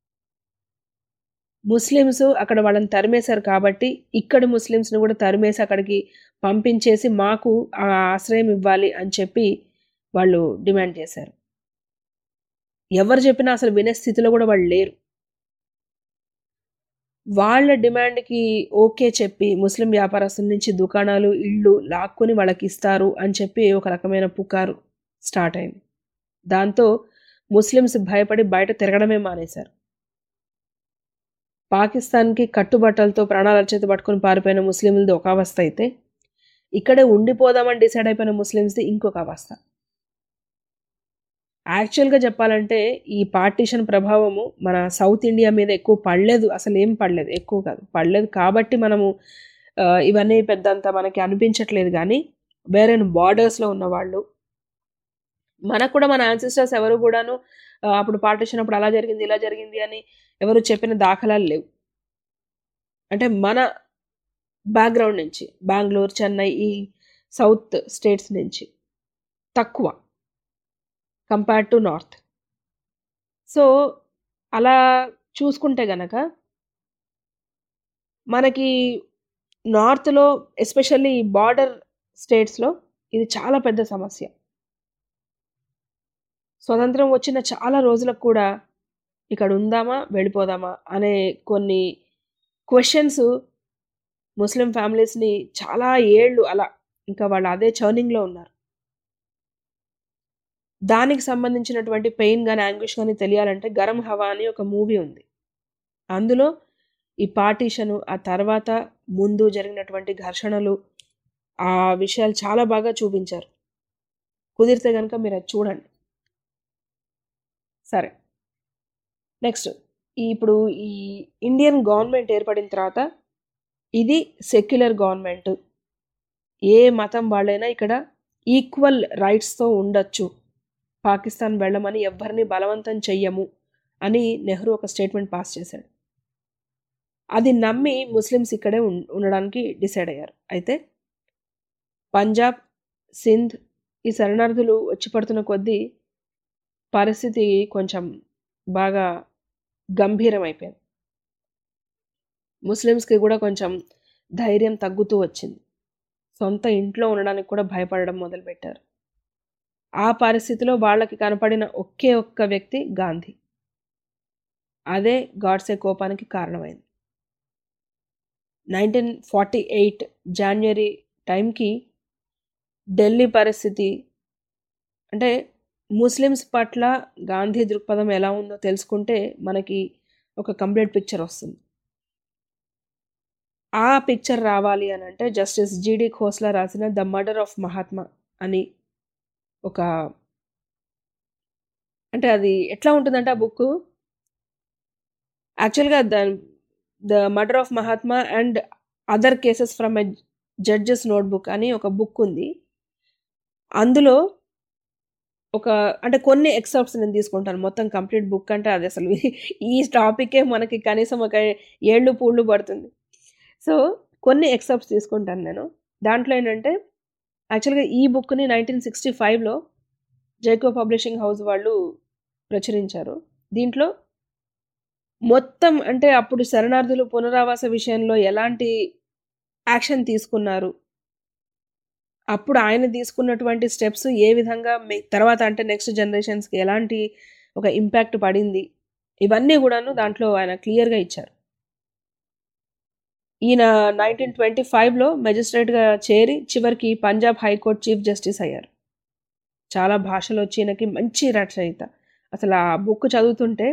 ముస్లిమ్స్ అక్కడ వాళ్ళని తరిమేశారు కాబట్టి ఇక్కడి ముస్లిమ్స్ని కూడా తరిమేసి అక్కడికి పంపించేసి మాకు ఆ ఆశ్రయం ఇవ్వాలి అని చెప్పి వాళ్ళు డిమాండ్ చేశారు ఎవరు చెప్పినా అసలు వినే స్థితిలో కూడా వాళ్ళు లేరు వాళ్ళ డిమాండ్కి ఓకే చెప్పి ముస్లిం వ్యాపారస్తుల నుంచి దుకాణాలు ఇళ్ళు లాక్కొని వాళ్ళకి ఇస్తారు అని చెప్పి ఒక రకమైన పుకారు స్టార్ట్ అయింది దాంతో ముస్లిమ్స్ భయపడి బయట తిరగడమే మానేశారు పాకిస్తాన్కి కట్టుబట్టలతో ప్రాణాల చేతి పట్టుకొని పారిపోయిన ముస్లింలది ఒక అవస్థ అయితే ఇక్కడే ఉండిపోదామని డిసైడ్ అయిపోయిన ముస్లిమ్స్ది ఇంకొక అవస్థ యాక్చువల్గా చెప్పాలంటే ఈ పార్టీషన్ ప్రభావము మన సౌత్ ఇండియా మీద ఎక్కువ పడలేదు అసలు ఏం పడలేదు ఎక్కువ కాదు పడలేదు కాబట్టి మనము ఆ, ఇవన్నీ పెద్దంత మనకి అనిపించట్లేదు కానీ వేరే బార్డర్స్లో ఉన్న వాళ్ళు మనకు కూడా మన యాన్సిస్టర్స్ ఎవరు కూడాను ఆ, అప్పుడు పార్టీషన్ అప్పుడు అలా జరిగింది ఇలా జరిగింది అని ఎవరు చెప్పిన దాఖలాలు లేవు అంటే మన బ్యాక్గ్రౌండ్ నుంచి బెంగళూరు చెన్నై ఈ సౌత్ స్టేట్స్ నుంచి తక్కువ కంపేర్డ్ టు నార్త్ సో అలా చూసుకుంటే గనక మనకి నార్త్లో ఎస్పెషల్లీ బార్డర్ స్టేట్స్లో ఇది చాలా పెద్ద సమస్య స్వతంత్రం వచ్చిన చాలా రోజులకు కూడా ఇక్కడ ఉందామా వెళ్ళిపోదామా అనే కొన్ని క్వశ్చన్స్ ముస్లిం ఫ్యామిలీస్ని చాలా ఏళ్ళు అలా ఇంకా వాళ్ళు అదే చర్నింగ్లో ఉన్నారు దానికి సంబంధించినటువంటి పెయిన్ కానీ యాంగ్విష్ కానీ తెలియాలంటే గరం హవా అని ఒక మూవీ ఉంది అందులో ఈ పార్టీషను ఆ తర్వాత ముందు జరిగినటువంటి ఘర్షణలు ఆ విషయాలు చాలా బాగా చూపించారు కుదిరితే కనుక మీరు అది చూడండి సరే నెక్స్ట్ ఇప్పుడు ఈ ఇండియన్ గవర్నమెంట్ ఏర్పడిన తర్వాత ఇది సెక్యులర్ గవర్నమెంట్ ఏ మతం వాళ్ళైనా ఇక్కడ ఈక్వల్ రైట్స్తో ఉండొచ్చు పాకిస్తాన్ వెళ్ళమని ఎవ్వరిని బలవంతం చెయ్యము అని నెహ్రూ ఒక స్టేట్మెంట్ పాస్ చేశాడు అది నమ్మి ముస్లిమ్స్ ఇక్కడే ఉం- ఉండడానికి డిసైడ్ అయ్యారు అయితే పంజాబ్ సింధ్ ఈ శరణార్థులు వచ్చి పడుతున్న కొద్దీ పరిస్థితి కొంచెం బాగా గంభీరం అయిపోయింది ముస్లిమ్స్కి కూడా కొంచెం ధైర్యం తగ్గుతూ వచ్చింది సొంత ఇంట్లో ఉండడానికి కూడా భయపడడం మొదలుపెట్టారు ఆ పరిస్థితిలో వాళ్ళకి కనపడిన ఒకే ఒక్క వ్యక్తి గాంధీ అదే గాడ్సే కోపానికి కారణమైంది నైన్టీన్ ఫార్టీ ఎయిట్ జాన్వరి టైంకి ఢిల్లీ పరిస్థితి అంటే ముస్లిమ్స్ పట్ల గాంధీ దృక్పథం ఎలా ఉందో తెలుసుకుంటే మనకి ఒక కంప్లీట్ పిక్చర్ వస్తుంది ఆ పిక్చర్ రావాలి అని అంటే జస్టిస్ జీడి ఖోస్లా రాసిన ద మర్డర్ ఆఫ్ మహాత్మా అని ఒక అంటే అది ఎట్లా ఉంటుందంటే ఆ బుక్ యాక్చువల్గా the the murder of Mahatma and other cases from a judge's notebook అని ఒక బుక్ ఉంది అందులో ఒక అంటే కొన్ని ఎక్సర్ప్ట్స్ నేను తీసుకుంటాను మొత్తం కంప్లీట్ బుక్ అంటే అది అసలు ఈ టాపికే మనకి కనీసం ఒక ఏళ్ళు పూళ్ళు పడుతుంది సో కొన్ని ఎక్సర్ప్ట్స్ తీసుకుంటాను నేను దాంట్లో ఏంటంటే యాక్చువల్గా ఈ బుక్ని నైన్టీన్ సిక్స్టీ ఫైవ్లో జైకో పబ్లిషింగ్ హౌస్ వాళ్ళు ప్రచురించారు దీంట్లో మొత్తం అంటే అప్పుడు శరణార్థులు పునరావాస విషయంలో ఎలాంటి యాక్షన్ తీసుకున్నారు అప్పుడు ఆయన తీసుకున్నటువంటి స్టెప్స్ ఏ విధంగా మీ తర్వాత అంటే నెక్స్ట్ జనరేషన్స్కి ఎలాంటి ఒక ఇంపాక్ట్ పడింది ఇవన్నీ కూడాను దాంట్లో ఆయన క్లియర్గా ఇచ్చారు ఈయన నైన్టీన్ ట్వంటీ ఫైవ్లో మెజిస్ట్రేట్గా చేరి చివరికి పంజాబ్ హైకోర్టు చీఫ్ జస్టిస్ అయ్యారు చాలా భాషలు వచ్చి ఈయనకి మంచి రచయిత అసలు ఆ బుక్ చదువుతుంటే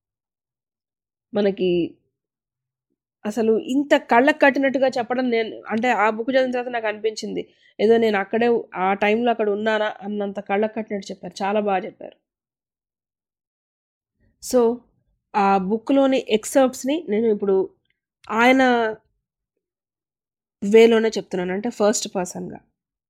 మనకి అసలు ఇంత కళ్ళకు కట్టినట్టుగా చెప్పడం నేను అంటే ఆ బుక్ చదివిన తర్వాత నాకు అనిపించింది ఏదో నేను అక్కడే ఆ టైంలో అక్కడ ఉన్నానా అన్నంత కళ్ళకు కట్టినట్టు చెప్పారు చాలా బాగా చెప్పారు సో ఆ బుక్లోని ఎక్సర్ప్ట్స్ని నేను ఇప్పుడు ఆయన వేలోనే చెప్తున్నాను అంటే ఫస్ట్ పర్సన్గా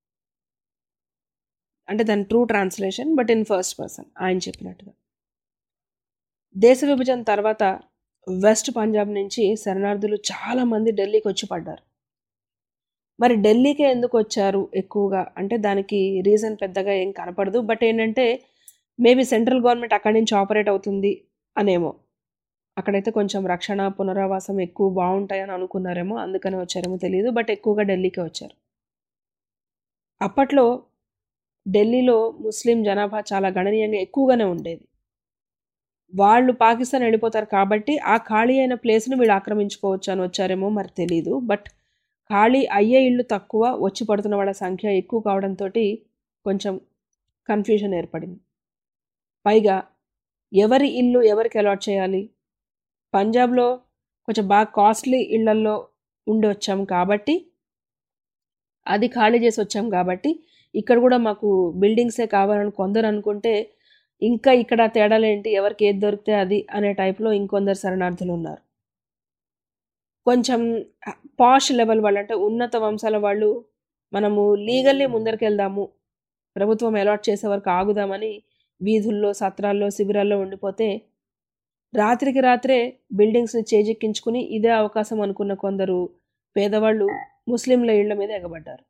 అంటే దాని true translation but in first person ఆయన చెప్పినట్టుగా దేశ విభజన తర్వాత వెస్ట్ పంజాబ్ నుంచి శరణార్థులు చాలామంది ఢిల్లీకి వచ్చి పడ్డారు మరి ఢిల్లీకే ఎందుకు వచ్చారు ఎక్కువగా అంటే దానికి రీజన్ పెద్దగా ఏం కనపడదు బట్ ఏంటంటే మేబీ సెంట్రల్ గవర్నమెంట్ అక్కడి నుంచి ఆపరేట్ అవుతుంది అనేమో అక్కడైతే కొంచెం రక్షణ పునరావాసం ఎక్కువ బాగుంటాయని అనుకున్నారేమో అందుకనే వచ్చారేమో తెలియదు బట్ ఎక్కువగా ఢిల్లీకే వచ్చారు అప్పట్లో ఢిల్లీలో ముస్లిం జనాభా చాలా గణనీయంగా ఎక్కువగానే ఉండేది వాళ్ళు పాకిస్తాన్ వెళ్ళిపోతారు కాబట్టి ఆ ఖాళీ అయిన ప్లేస్ని వీళ్ళు ఆక్రమించుకోవచ్చు అని వచ్చారేమో మరి తెలియదు బట్ ఖాళీ అయ్యే ఇళ్ళు తక్కువ వచ్చి పడుతున్న వాళ్ళ సంఖ్య ఎక్కువ కావడంతో కొంచెం కన్ఫ్యూజన్ ఏర్పడింది పైగా ఎవరి ఇల్లు ఎవరికి అలాట్ చేయాలి పంజాబ్లో కొంచెం బాగా కాస్ట్లీ ఇళ్లల్లో ఉండి వచ్చాం కాబట్టి అది ఖాళీ చేసి వచ్చాం కాబట్టి ఇక్కడ కూడా మాకు బిల్డింగ్సే కావాలని కొందరు అనుకుంటే ఇంకా ఇక్కడ తేడాలేంటి ఎవరికి ఏది దొరికితే అది అనే టైప్లో ఇంకొందరు శరణార్థులు ఉన్నారు కొంచెం పాష్ లెవెల్ వాళ్ళు అంటే ఉన్నత వంశాల వాళ్ళు మనము లీగల్లీ ముందరికి వెళ్దాము ప్రభుత్వం అలాట్ చేసే వరకు ఆగుదామని వీధుల్లో సత్రాల్లో శిబిరాల్లో ఉండిపోతే రాత్రికి రాత్రే బిల్డింగ్స్ని చేజెక్కించుకుని ఇదే అవకాశం అనుకున్న కొందరు పేదవాళ్ళు ముస్లింల ఇళ్ల మీద ఎగబడ్డారు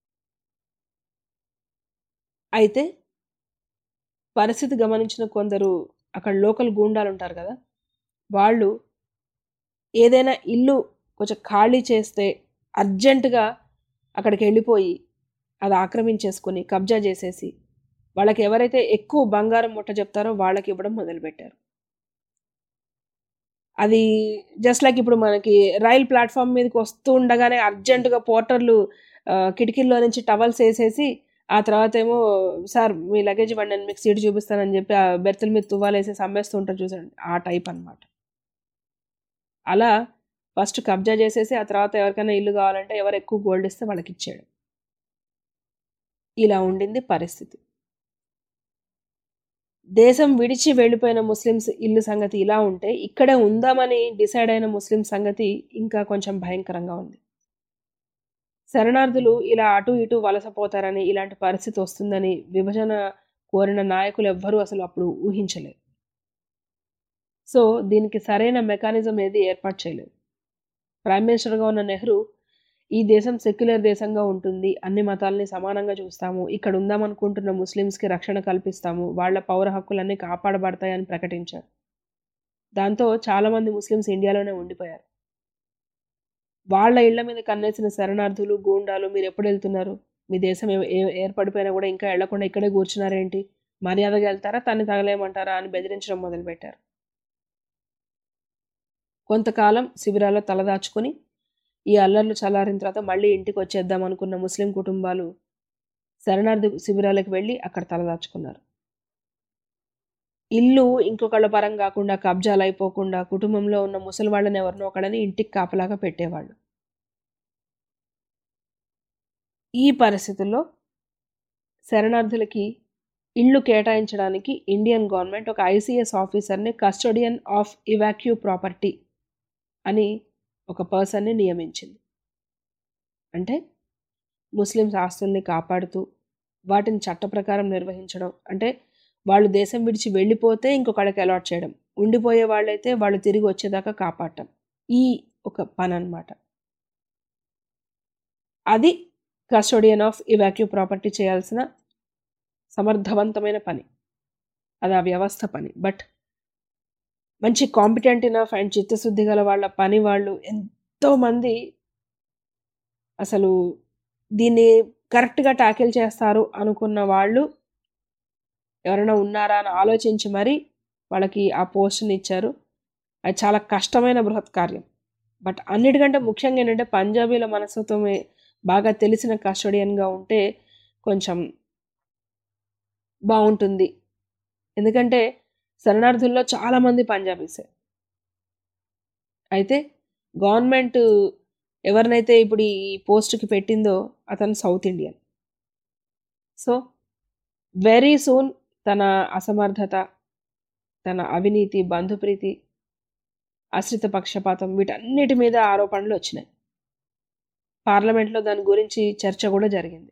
అయితే పరిస్థితి గమనించిన కొందరు అక్కడ లోకల్ గూండాలు ఉంటారు కదా వాళ్ళు ఏదైనా ఇల్లు కొంచెం ఖాళీ చేస్తే అర్జెంటుగా అక్కడికి వెళ్ళిపోయి అది ఆక్రమించేసుకొని కబ్జా చేసేసి వాళ్ళకి ఎవరైతే ఎక్కువ బంగారం ముట్ట చెప్తారో వాళ్ళకి ఇవ్వడం మొదలుపెట్టారు అది జస్ట్ లైక్ ఇప్పుడు మనకి రైల్ ప్లాట్ఫామ్ మీదకి వస్తూ ఉండగానే అర్జెంటుగా పోర్టర్లు కిటికీల్లో నుంచి టవల్స్ వేసేసి ఆ తర్వాత ఏమో సార్ మీ లగేజ్ ఇవ్వండి నేను మీకు సీట్ చూపిస్తానని చెప్పి ఆ బెర్తుల మీద తువ్వాలు వేసేసి అమ్మేస్తూ ఉంటారు చూసండి ఆ టైప్ అనమాట అలా ఫస్ట్ కబ్జా చేసేసి ఆ తర్వాత ఎవరికైనా ఇల్లు కావాలంటే ఎవరు ఎక్కువ గోల్డ్ ఇస్తే వాళ్ళకి ఇచ్చాడు ఇలా ఉండింది పరిస్థితి దేశం విడిచి వెళ్ళిపోయిన ముస్లిమ్స్ ఇల్లు సంగతి ఇలా ఉంటే ఇక్కడే ఉందామని డిసైడ్ అయిన ముస్లిం సంగతి ఇంకా కొంచెం భయంకరంగా ఉంది శరణార్థులు ఇలా అటు ఇటు వలసపోతారని ఇలాంటి పరిస్థితి వస్తుందని విభజన కోరిన నాయకులు ఎవ్వరూ అసలు అప్పుడు ఊహించలేదు సో దీనికి సరైన మెకానిజం ఏది ఏర్పాటు చేయలేదు ప్రైమ్ మినిస్టర్గా ఉన్న నెహ్రూ ఈ దేశం సెక్యులర్ దేశంగా ఉంటుంది అన్ని మతాలని సమానంగా చూస్తాము ఇక్కడ ఉందామనుకుంటున్న ముస్లిమ్స్కి రక్షణ కల్పిస్తాము వాళ్ళ పౌర హక్కులన్నీ కాపాడబడతాయని ప్రకటించారు దాంతో చాలామంది ముస్లిమ్స్ ఇండియాలోనే ఉండిపోయారు వాళ్ళ ఇళ్ల మీద కన్నేసిన శరణార్థులు గూండాలు మీరు ఎప్పుడు వెళ్తున్నారు మీ దేశం ఏర్పడిపోయినా కూడా ఇంకా వెళ్లకుండా ఇక్కడే కూర్చున్నారేంటి మర్యాదగా వెళ్తారా తన్ని తగలేయమంటారా అని బెదిరించడం మొదలుపెట్టారు కొంతకాలం శిబిరాల్లో తలదాచుకొని ఈ అల్లర్లు చల్లారిన తర్వాత మళ్ళీ ఇంటికి వచ్చేద్దాం అనుకున్న ముస్లిం కుటుంబాలు శరణార్థి శిబిరాలకు వెళ్ళి అక్కడ తలదాచుకున్నారు ఇల్లు ఇంకొకళ్ళ పరం కాకుండా కబ్జాలు అయిపోకుండా కుటుంబంలో ఉన్న ముసలి వాళ్ళని ఎవరినో ఒకడని ఇంటికి కాపలాగా పెట్టేవాళ్ళు ఈ పరిస్థితుల్లో శరణార్థులకి ఇళ్ళు కేటాయించడానికి ఇండియన్ గవర్నమెంట్ ఒక ఐసీఎస్ ఆఫీసర్ని కస్టోడియన్ ఆఫ్ ఇవాక్యూ ప్రాపర్టీ అని ఒక పర్సన్ని నియమించింది అంటే ముస్లిమ్స్ ఆస్తుల్ని కాపాడుతూ వాటిని చట్ట ప్రకారం నిర్వహించడం అంటే వాళ్ళు దేశం విడిచి వెళ్ళిపోతే ఇంకొకళ్ళకి అలాట్ చేయడం ఉండిపోయే వాళ్ళైతే వాళ్ళు తిరిగి వచ్చేదాకా కాపాడటం ఈ ఒక పని అనమాట అది కస్టోడియన్ ఆఫ్ ఇవాక్యూ ప్రాపర్టీ చేయాల్సిన సమర్థవంతమైన పని అది ఆ వ్యవస్థ పని బట్ మంచి కాంపిటెంట్ ఇనఫ్ అండ్ చిత్తశుద్ధి గల వాళ్ళ పని వాళ్ళు ఎంతోమంది అసలు దీన్ని కరెక్ట్గా ట్యాకిల్ చేస్తారు అనుకున్న వాళ్ళు ఎవరైనా ఉన్నారా అని ఆలోచించి మరీ వాళ్ళకి ఆ పోస్ట్ని ఇచ్చారు అది చాలా కష్టమైన బృహత్ కార్యం బట్ అన్నిటికంటే ముఖ్యంగా ఏంటంటే పంజాబీల మనస్తత్వమే బాగా తెలిసిన కస్టోడియన్గా ఉంటే కొంచెం బాగుంటుంది ఎందుకంటే శరణార్థుల్లో చాలామంది పంజాబీసే అయితే గవర్నమెంట్ ఎవరినైతే ఇప్పుడు ఈ పోస్ట్కి పెట్టిందో అతను south Indian so very soon తన అసమర్థత తన అవినీతి బంధుప్రీతి ఆశ్రిత పక్షపాతం వీటన్నిటి మీద ఆరోపణలు వచ్చినాయి పార్లమెంట్లో దాని గురించి చర్చ కూడా జరిగింది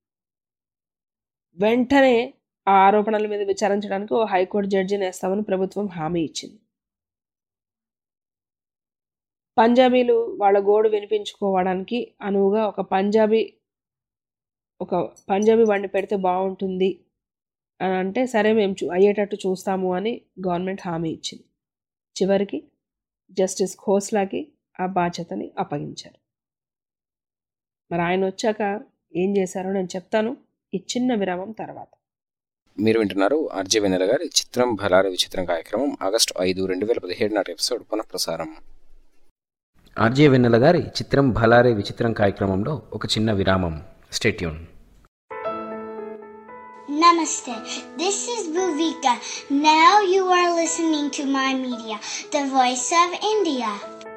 వెంటనే ఆ ఆరోపణల మీద విచారించడానికి ఓ హైకోర్టు జడ్జిని వేస్తామని ప్రభుత్వం హామీ ఇచ్చింది పంజాబీలు వాళ్ళ గోడు వినిపించుకోవడానికి అనువుగా ఒక పంజాబీ ఒక పంజాబీ వండి పెడితే బాగుంటుంది అని అంటే సరే మేము చూ అయ్యేటట్టు చూస్తాము అని గవర్నమెంట్ హామీ ఇచ్చింది చివరికి జస్టిస్ ఖోస్లాకి ఆ బాధ్యతని అప్పగించారు మరి ఆయన వచ్చాక ఏం చేశారో నేను చెప్తాను ఈ చిన్న విరామం తర్వాత మీరు వింటున్నారు ఆర్జే వెన్నెల గారి చిత్రం భలారి విచిత్రం కార్యక్రమం ఆగస్టు ఐదు రెండు వేల పదిహేడు నాటి ఎపిసోడ్ పునఃప్రసారం ఆర్జే వెన్నెల గారి చిత్రం భలారే విచిత్రం కార్యక్రమంలో ఒక చిన్న విరామం stay tune Namaste. This is Bhuvika. Now you are listening to my media, the voice of India.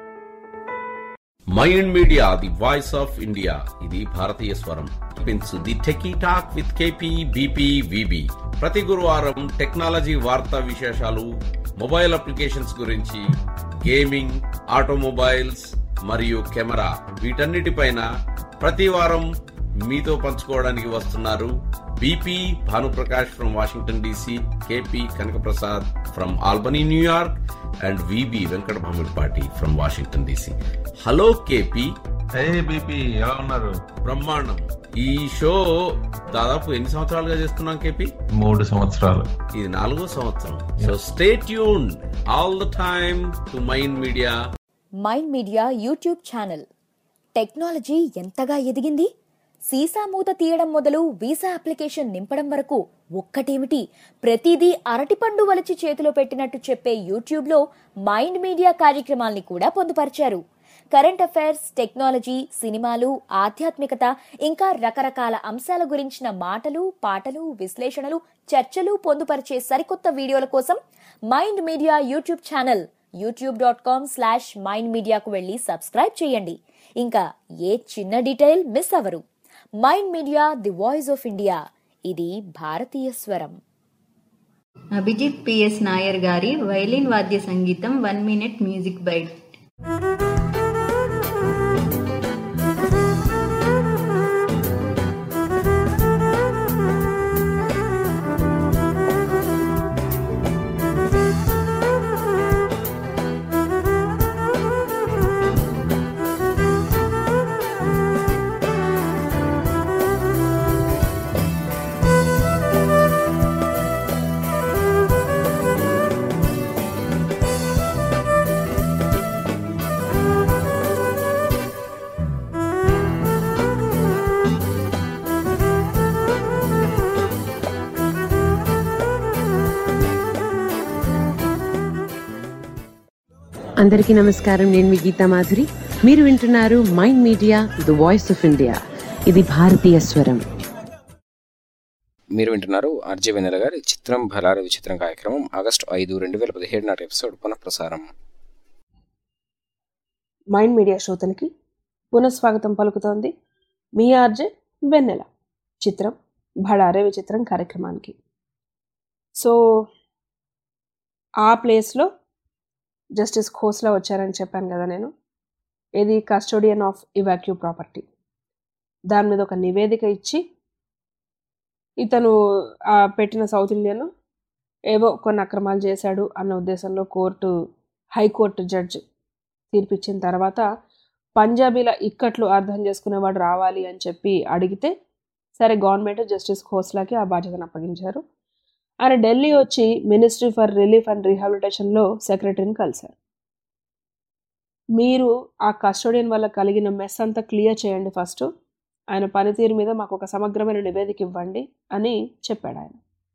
Mind media the voice of India ఇది భారతీయ స్వరం pins the techie talk with K P B P V B ప్రతి గురువారం టెక్నాలజీ వార్తా విశేషాలు మొబైల్ అప్లికేషన్స్ గురించి గేమింగ్ ఆటోమొబైల్స్ మరియు కెమెరా వీటన్నిటిపైన ప్రతి వారం మీతో పంచుకోవడానికి వస్తున్నారు B P Bhanuprakash from Washington D C K P Kanakaprasad from Albany New York and V B Venkata Bhamidipati from Washington D C hello K P B P ఎలా ఉన్నారు బ్రహ్మాండం ఈ షో దాదాపు ఎన్ని సంవత్సరాలుగా చేస్తున్నాం కేపీ మూడు సంవత్సరాలు ఇది నాలుగో సంవత్సరం so stay tune all the time to mind media mind media YouTube channel technology ఎంతగా ఎదిగింది సీసా మూత తీయడం మొదలు వీసా అప్లికేషన్ నింపడం వరకు ఒక్కటేమిటి ప్రతిదీ అరటిపండు వలిచి చేతిలో పెట్టినట్టు చెప్పే యూట్యూబ్లో మైండ్ మీడియా కార్యక్రమాల్ని కూడా పొందుపరిచారు కరెంట్ అఫైర్స్ టెక్నాలజీ సినిమాలు ఆధ్యాత్మికత ఇంకా రకరకాల అంశాల గురించిన మాటలు పాటలు విశ్లేషణలు చర్చలు పొందుపరిచే సరికొత్త వీడియోల కోసం mind media YouTube channel YouTube dot com slash mind మీడియాకు వెళ్ళి సబ్స్క్రైబ్ చేయండి ఇంకా ఏ చిన్న డీటెయిల్ మిస్ అవరు mind media the voice of India ఇది భారతీయ స్వరం అభిజిత్ పిఎస్ నాయర్ గారి వైలిన్ వాద్య సంగీతం వన్ మినిట్ మ్యూజిక్ బైట్ అందరికీ నమస్కారం నేను మీ గీతా మాధురి మీరు వింటున్నారు mind media the voice of India ఇది భారతీయ స్వరం మీరు వింటున్నారు ఆర్జే వెన్నెల గారి చిత్రం భలారి విచిత్రం కార్యక్రమం ఆగస్టు ఐదు రెండు వేల పదిహేడు నాటి ఎపిసోడ్ పునఃప్రసారం మైండ్ మీడియా శ్రోతలకి పునఃస్వాగతం పలుకుతోంది మీ ఆర్జే వెన్నెల చిత్రం భడారే విచిత్రం కార్యక్రమానికి సో ఆ ప్లేస్లో జస్టిస్ ఖోస్లా వచ్చారని చెప్పాను కదా నేను ఇది కస్టోడియన్ ఆఫ్ ఇవాక్యూ ప్రాపర్టీ దాని మీద ఒక నివేదిక ఇచ్చి ఇతను ఆ పెట్టిన సౌత్ ఇండియన్ ఏవో కొన్ని అక్రమాలు చేశాడు అన్న ఉద్దేశంలో కోర్టు హైకోర్టు జడ్జ్ తీర్పిచ్చిన తర్వాత పంజాబీల ఇక్కట్లు అర్థం చేసుకునేవాడు రావాలి అని చెప్పి అడిగితే సరే గవర్నమెంట్ జస్టిస్ ఖోస్లాకి ఆ బాధ్యతను అప్పగించారు ఆయన ఢిల్లీ వచ్చి మినిస్ట్రీ ఫర్ రిలీఫ్ అండ్ రీహాబిలిటేషన్లో సెక్రటరీని కలిశారు మీరు ఆ కస్టోడియన్ వల్ల కలిగిన మెస్ అంతా క్లియర్ చేయండి ఫస్ట్ ఆయన పనితీరు మీద మాకు ఒక సమగ్రమైన నివేదిక ఇవ్వండి అని చెప్పాడు ఆయన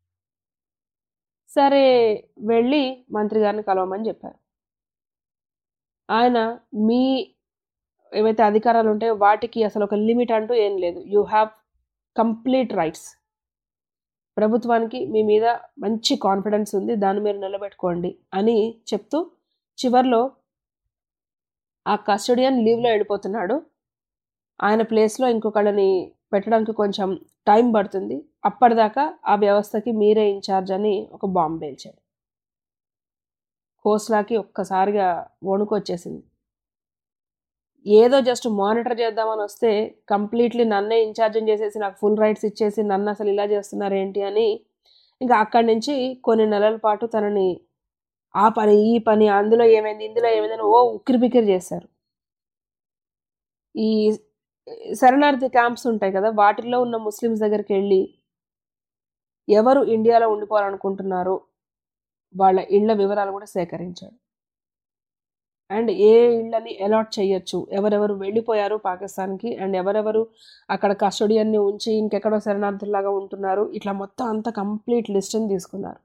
సరే వెళ్ళి మంత్రి గారిని కలవమని చెప్పారు ఆయన మీ ఏవైతే అధికారాలు ఉంటాయో వాటికి అసలు ఒక లిమిట్ అంటూ ఏం లేదు యూ హ్యావ్ కంప్లీట్ రైట్స్ ప్రభుత్వానికి మీ మీద మంచి కాన్ఫిడెన్స్ ఉంది దాన్ని మీరు నిలబెట్టుకోండి అని చెప్తూ చివర్లో ఆ కస్టడియన్ లీవ్లో వెళ్ళిపోతున్నాడు ఆయన ప్లేస్లో ఇంకొకళ్ళని పెట్టడానికి కొంచెం టైం పడుతుంది అప్పటిదాకా ఆ వ్యవస్థకి మీరే ఇన్ఛార్జ్ అని ఒక బాంబు పేల్చాడు కోస్లాకి ఒక్కసారిగా వణుకు వచ్చేసింది ఏదో జస్ట్ మానిటర్ చేద్దామని వస్తే కంప్లీట్లీ నన్నే ఇన్ఛార్జ్ చేసేసి నాకు ఫుల్ రైట్స్ ఇచ్చేసి నన్ను అసలు ఇలా చేస్తున్నారు ఏంటి అని ఇంకా అక్కడి నుంచి కొన్ని నెలల పాటు తనని ఆ పని ఈ పని అందులో ఏమైంది ఇందులో ఏమైందని ఓ ఉక్కిరి బిక్కిరి చేశారు ఈ శరణార్థి క్యాంప్స్ ఉంటాయి కదా వాటిల్లో ఉన్న ముస్లిమ్స్ దగ్గరికి వెళ్ళి ఎవరు ఇండియాలో ఉండిపోవాలనుకుంటున్నారో వాళ్ళ ఇళ్ల వివరాలు కూడా సేకరించాడు అండ్ ఏ ఇళ్ళని అలాట్ చేయొచ్చు ఎవరెవరు వెళ్ళిపోయారు పాకిస్తాన్కి అండ్ ఎవరెవరు అక్కడ కస్టడియన్ని ఉంచి ఇంకెక్కడో శరణార్థుల్లాగా ఉంటున్నారు ఇట్లా మొత్తం అంతా కంప్లీట్ లిస్ట్ని తీసుకున్నారు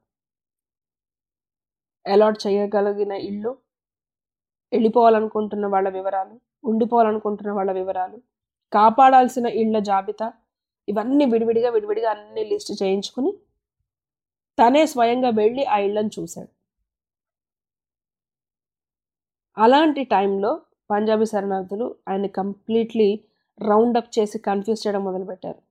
అలాట్ చేయగలిగిన ఇళ్ళు వెళ్ళిపోవాలనుకుంటున్న వాళ్ళ వివరాలు ఉండిపోవాలనుకుంటున్న వాళ్ళ వివరాలు కాపాడాల్సిన ఇళ్ల జాబితా ఇవన్నీ విడివిడిగా విడివిడిగా అన్ని లిస్ట్ చేయించుకుని తనే స్వయంగా వెళ్ళి ఆ ఇళ్లను చూశాడు అలాంటి టైంలో పంజాబీ శరణార్థులు ఆయన కంప్లీట్లీ రౌండ్ అప్ చేసి కన్ఫ్యూజ్ చేయడం మొదలుపెట్టారు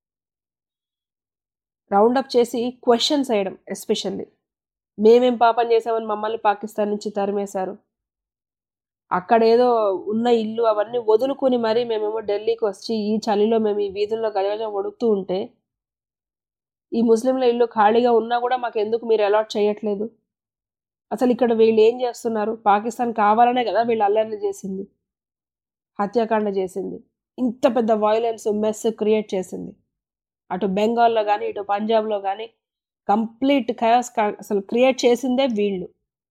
రౌండ్ అప్ చేసి క్వశ్చన్స్ వేయడం ఎస్పెషల్లీ మేమేం పాపం చేసామని మమ్మల్ని పాకిస్తాన్ నుంచి తరిమేశారు అక్కడ ఏదో ఉన్న ఇల్లు అవన్నీ వదులుకుని మరీ మేమేమో ఢిల్లీకి వచ్చి ఈ చలిలో మేము ఈ వీధుల్లో గజగజ వడుకుతూ ఉంటే ఈ ముస్లింల ఇల్లు ఖాళీగా ఉన్నా కూడా మాకు ఎందుకు మీరు అలాట్ చేయట్లేదు అసలు ఇక్కడ వీళ్ళు ఏం చేస్తున్నారు పాకిస్తాన్ కావాలనే కదా వీళ్ళు అల్లర్లు చేసింది హత్యాకాండ చేసింది ఇంత పెద్ద వైలెన్స్ మెస్ క్రియేట్ చేసింది అటు బెంగాల్లో కానీ ఇటు పంజాబ్లో కానీ కంప్లీట్ ఖయాస్ అసలు క్రియేట్ చేసిందే వీళ్ళు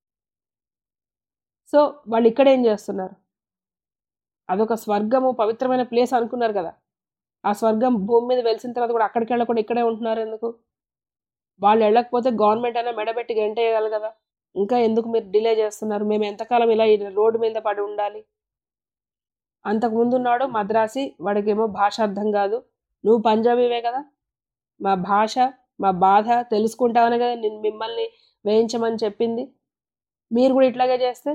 సో వాళ్ళు ఇక్కడ ఏం చేస్తున్నారు అదొక స్వర్గము పవిత్రమైన ప్లేస్ అనుకున్నారు కదా ఆ స్వర్గం భూమి మీద వెలిసిన తర్వాత కూడా అక్కడికి వెళ్ళకుండా ఇక్కడే ఉంటున్నారు ఎందుకు వాళ్ళు వెళ్ళకపోతే గవర్నమెంట్ అయినా మెడబెట్టి గంటేయగలరు కదా ఇంకా ఎందుకు మీరు డిలే చేస్తున్నారు మేము ఎంతకాలం ఇలా ఈ రోడ్డు మీద పడి ఉండాలి అంతకుముందు ఉన్నాడు మద్రాసి వాడికేమో భాష అర్థం కాదు నువ్వు పంజాబీవే కదా మా భాష మా బాధ తెలుసుకుంటావనే కదా నేను మిమ్మల్ని వేయించమని చెప్పింది మీరు కూడా ఇట్లాగే చేస్తే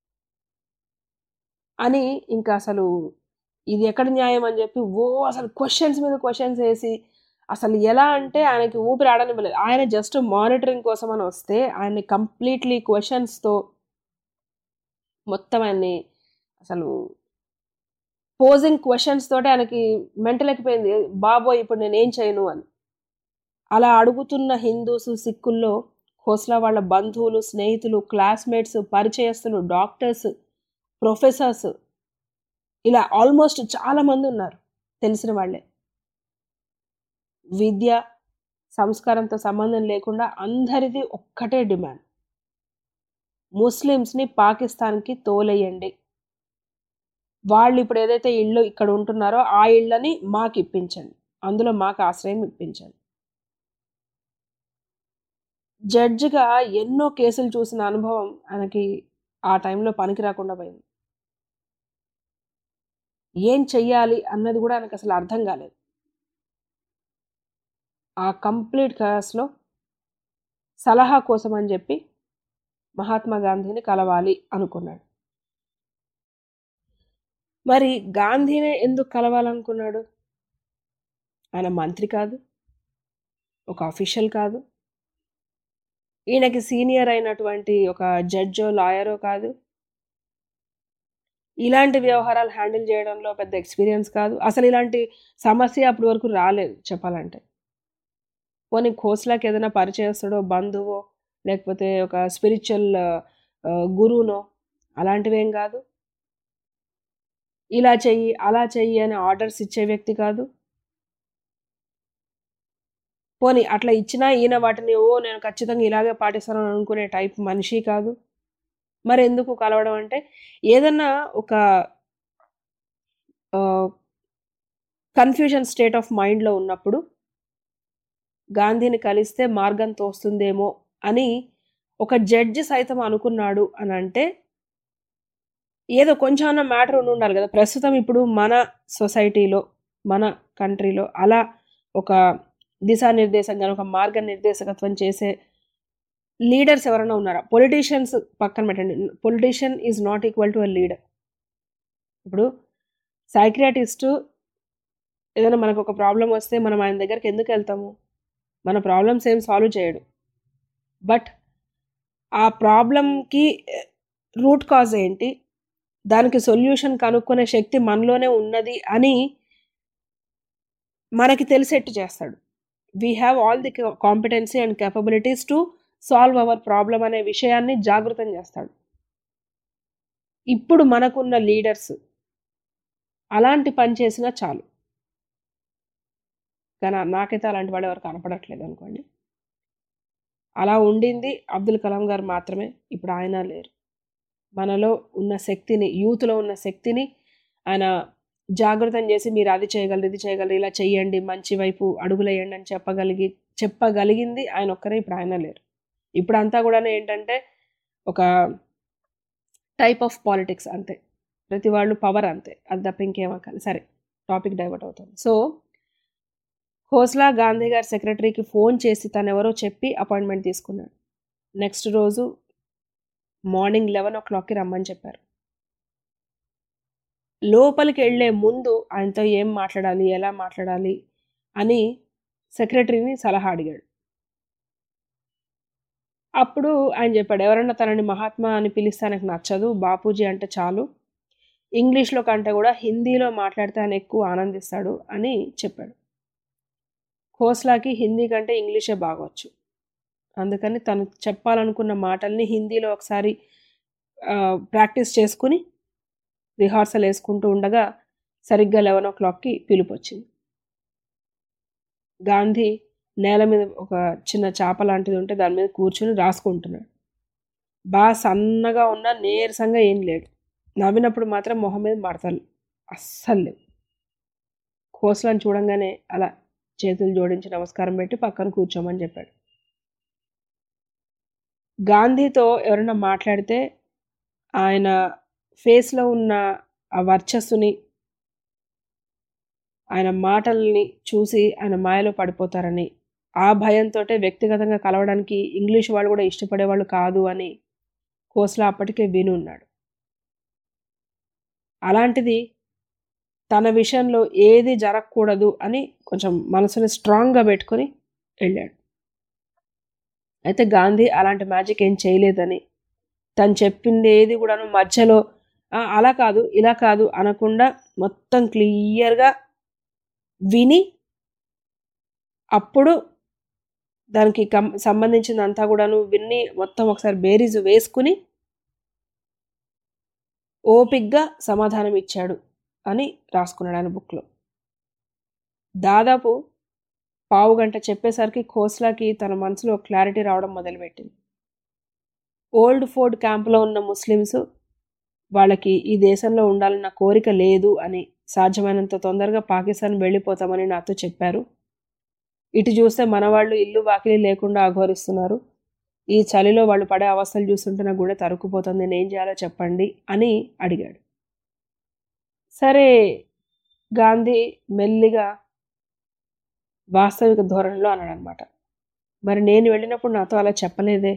అని ఇంకా అసలు ఇది ఎక్కడ న్యాయం అని చెప్పి ఓ అసలు క్వశ్చన్స్ మీద క్వశ్చన్స్ వేసి అసలు ఎలా అంటే ఆయనకి ఊపిరి ఆడనివ్వలేదు ఆయన జస్ట్ మానిటరింగ్ కోసం అని వస్తే ఆయన్ని కంప్లీట్లీ క్వశ్చన్స్తో మొత్తం ఆయన్ని అసలు పోజింగ్ క్వశ్చన్స్ తోటి ఆయనకి మెంటల్ ఎక్కిపోయింది బాబోయ్ ఇప్పుడు నేను ఏం చేయను అని అలా అడుగుతున్న హిందూస్ సిక్కుల్లో ఖోస్లా వాళ్ళ బంధువులు స్నేహితులు క్లాస్మేట్స్ పరిచయస్తులు డాక్టర్స్ ప్రొఫెసర్స్ ఇలా ఆల్మోస్ట్ చాలా మంది ఉన్నారు తెలిసిన వాళ్ళే విద్య సంస్కారంతో సంబంధం లేకుండా అందరిది ఒక్కటే డిమాండ్ ముస్లిమ్స్ని పాకిస్తాన్కి తోలేయండి వాళ్ళు ఇప్పుడు ఏదైతే ఇళ్ళు ఇక్కడ ఉంటున్నారో ఆ ఇళ్ళని మాకు ఇప్పించండి అందులో మాకు ఆశ్రయం ఇప్పించండి జడ్జిగా ఎన్నో కేసులు చూసిన అనుభవం ఆయనకి ఆ టైంలో పనికి రాకుండా పోయింది ఏం చెయ్యాలి అన్నది కూడా ఆయనకు అసలు అర్థం కాలేదు ఆ కంప్లీట్ కేసులో సలహా కోసం అని చెప్పి మహాత్మా గాంధీని కలవాలి అనుకున్నాడు మరి గాంధీనే ఎందుకు కలవాలనుకున్నాడు ఆయన మంత్రి కాదు ఒక అఫీషియల్ కాదు ఈయనకి సీనియర్ అయినటువంటి ఒక జడ్జో లాయరో కాదు ఇలాంటి వ్యవహారాలు హ్యాండిల్ చేయడంలో పెద్ద ఎక్స్పీరియన్స్ కాదు అసలు ఇలాంటి సమస్య అప్పటి వరకు రాలేదు చెప్పాలంటే పోనీ ఖోస్లాకి ఏదైనా పరిచయస్తుడో బంధువో లేకపోతే ఒక స్పిరిచువల్ గురువునో అలాంటివి ఏం కాదు ఇలా చెయ్యి అలా చెయ్యి అని ఆర్డర్స్ ఇచ్చే వ్యక్తి కాదు పోనీ అట్లా ఇచ్చినా ఈయన వాటిని ఓ నేను ఖచ్చితంగా ఇలాగే పాటిస్తాను అనుకునే టైప్ మనిషి కాదు మరి ఎందుకు కలవడం అంటే ఏదన్నా ఒక కన్ఫ్యూజన్ స్టేట్ ఆఫ్ మైండ్లో ఉన్నప్పుడు గాంధీని కలిస్తే మార్గం తోస్తుందేమో అని ఒక జడ్జి సైతం అనుకున్నాడు అని అంటే ఏదో కొంచెం అన్న మ్యాటర్ ఉండి ఉండాలి కదా ప్రస్తుతం ఇప్పుడు మన సొసైటీలో మన కంట్రీలో అలా ఒక దిశానిర్దేశంగా ఒక మార్గ నిర్దేశకత్వం చేసే లీడర్స్ ఎవరైనా ఉన్నారా పొలిటీషియన్స్ పక్కన పెట్టండి politician is not equal to a leader ఇప్పుడు సైక్రియాటిస్టు ఏదైనా మనకు ఒక ప్రాబ్లం వస్తే మనం ఆయన దగ్గరికి ఎందుకు వెళ్తాము మన ప్రాబ్లమ్స్ ఏం సాల్వ్ చేయడు బట్ ఆ ప్రాబ్లంకి రూట్ కాజ్ ఏంటి దానికి సొల్యూషన్ కనుక్కునే శక్తి మనలోనే ఉన్నది అని మనకి తెలిసేట్టు చేస్తాడు we have all the competency and capabilities to solve our problem అనే విషయాన్ని జాగృతం చేస్తాడు ఇప్పుడు మనకున్న లీడర్స్ అలాంటి పని చేసినా చాలు కానీ నాకైతే అలాంటి వాళ్ళు ఎవరు కనపడట్లేదు అనుకోండి అలా ఉండింది అబ్దుల్ కలాం గారు మాత్రమే ఇప్పుడు ఆయన లేరు మనలో ఉన్న శక్తిని యూత్లో ఉన్న శక్తిని ఆయన జాగృతం చేసి మీరు అది చేయగలరు ఇది చేయగలరు ఇలా చెయ్యండి మంచి వైపు అడుగులేయండి అని చెప్పగలిగి చెప్పగలిగింది ఆయన ఒక్కరే ఇప్పుడు ఆయన లేరు ఇప్పుడు అంతా కూడా ఏంటంటే ఒక టైప్ ఆఫ్ పాలిటిక్స్ అంతే ప్రతి వాళ్ళు పవర్ అంతే అది తప్ప ఇంకేమకాలి సరే టాపిక్ డైవర్ట్ అవుతుంది సో ఖోస్లా గాంధీ గారి సెక్రటరీకి ఫోన్ చేసి తను ఎవరో చెప్పి అపాయింట్మెంట్ తీసుకున్నాడు నెక్స్ట్ రోజు మార్నింగ్ లెవెన్ ఓ క్లాక్కి రమ్మని చెప్పారు లోపలికి వెళ్ళే ముందు ఆయనతో ఏం మాట్లాడాలి ఎలా మాట్లాడాలి అని సెక్రటరీని సలహా అడిగాడు అప్పుడు ఆయన చెప్పాడు ఎవరన్నా తనని మహాత్మా అని పిలిస్తే ఆయనకు నచ్చదు బాపూజీ అంటే చాలు ఇంగ్లీష్లో కంటే కూడా హిందీలో మాట్లాడితే ఆయన ఎక్కువ ఆనందిస్తాడు అని చెప్పాడు ఖోస్లాకి హిందీ కంటే ఇంగ్లీషే బాగొచ్చు అందుకని తను చెప్పాలనుకున్న మాటల్ని హిందీలో ఒకసారి ప్రాక్టీస్ చేసుకుని రిహార్సల్ వేసుకుంటూ ఉండగా సరిగ్గా లెవెన్ ఓ క్లాక్కి పిలుపు వచ్చింది గాంధీ నేల మీద ఒక చిన్న చేప లాంటిది ఉంటే దాని మీద కూర్చుని రాసుకుంటున్నాడు బాగా సన్నగా ఉన్న నీరసంగా ఏం లేడు నవ్వినప్పుడు మాత్రం మొహం మీద మడతలు అస్సలు లేవు కోసలను చూడంగానే అలా చేతులు జోడించి నమస్కారం పెట్టి పక్కన కూర్చోమని చెప్పాడు గాంధీతో ఎవరైనా మాట్లాడితే ఆయన ఫేస్లో ఉన్న ఆ వర్చస్సుని ఆయన మాటల్ని చూసి ఆయన మాయలో పడిపోతారని ఆ భయంతో వ్యక్తిగతంగా కలవడానికి ఇంగ్లీష్ వాళ్ళు కూడా ఇష్టపడేవాళ్ళు కాదు అని కోస్లా అప్పటికే విని ఉన్నాడు అలాంటిది తన విషయంలో ఏది జరగకూడదు అని కొంచెం మనసుని స్ట్రాంగ్గా పెట్టుకొని వెళ్ళాడు అయితే గాంధీ అలాంటి మ్యాజిక్ ఏం చేయలేదని తను చెప్పింది ఏది కూడాను మధ్యలో అలా కాదు ఇలా కాదు అనకుండా మొత్తం క్లియర్గా విని అప్పుడు దానికి కం సంబంధించిందంతా కూడాను విన్ని మొత్తం ఒకసారి బేరీజు వేసుకుని ఓపిగ్గా సమాధానం ఇచ్చాడు అని రాసుకున్నాడు ఆయన బుక్లో దాదాపు పావు గంట చెప్పేసరికి ఖోస్లాకి తన మనసులో క్లారిటీ రావడం మొదలుపెట్టింది ఓల్డ్ ఫోర్డ్ క్యాంపులో ఉన్న ముస్లిమ్స్ వాళ్ళకి ఈ దేశంలో ఉండాలన్న కోరిక లేదు అని సాధ్యమైనంత తొందరగా పాకిస్తాన్ వెళ్ళిపోతామని నాతో చెప్పారు ఇటు చూస్తే మన వాళ్ళు ఇల్లు వాకిలి లేకుండా అఘోరిస్తున్నారు ఈ చలిలో వాళ్ళు పడే అవస్థలు చూస్తుంటే నాకు కూడా తరుక్కుపోతుంది నేను ఏం చేయాలో చెప్పండి అని అడిగాడు సరే గాంధీ మెల్లిగా వాస్తవిక ధోరణిలో అన్నాడు అనమాట మరి నేను వెళ్ళినప్పుడు నాతో అలా చెప్పలేదే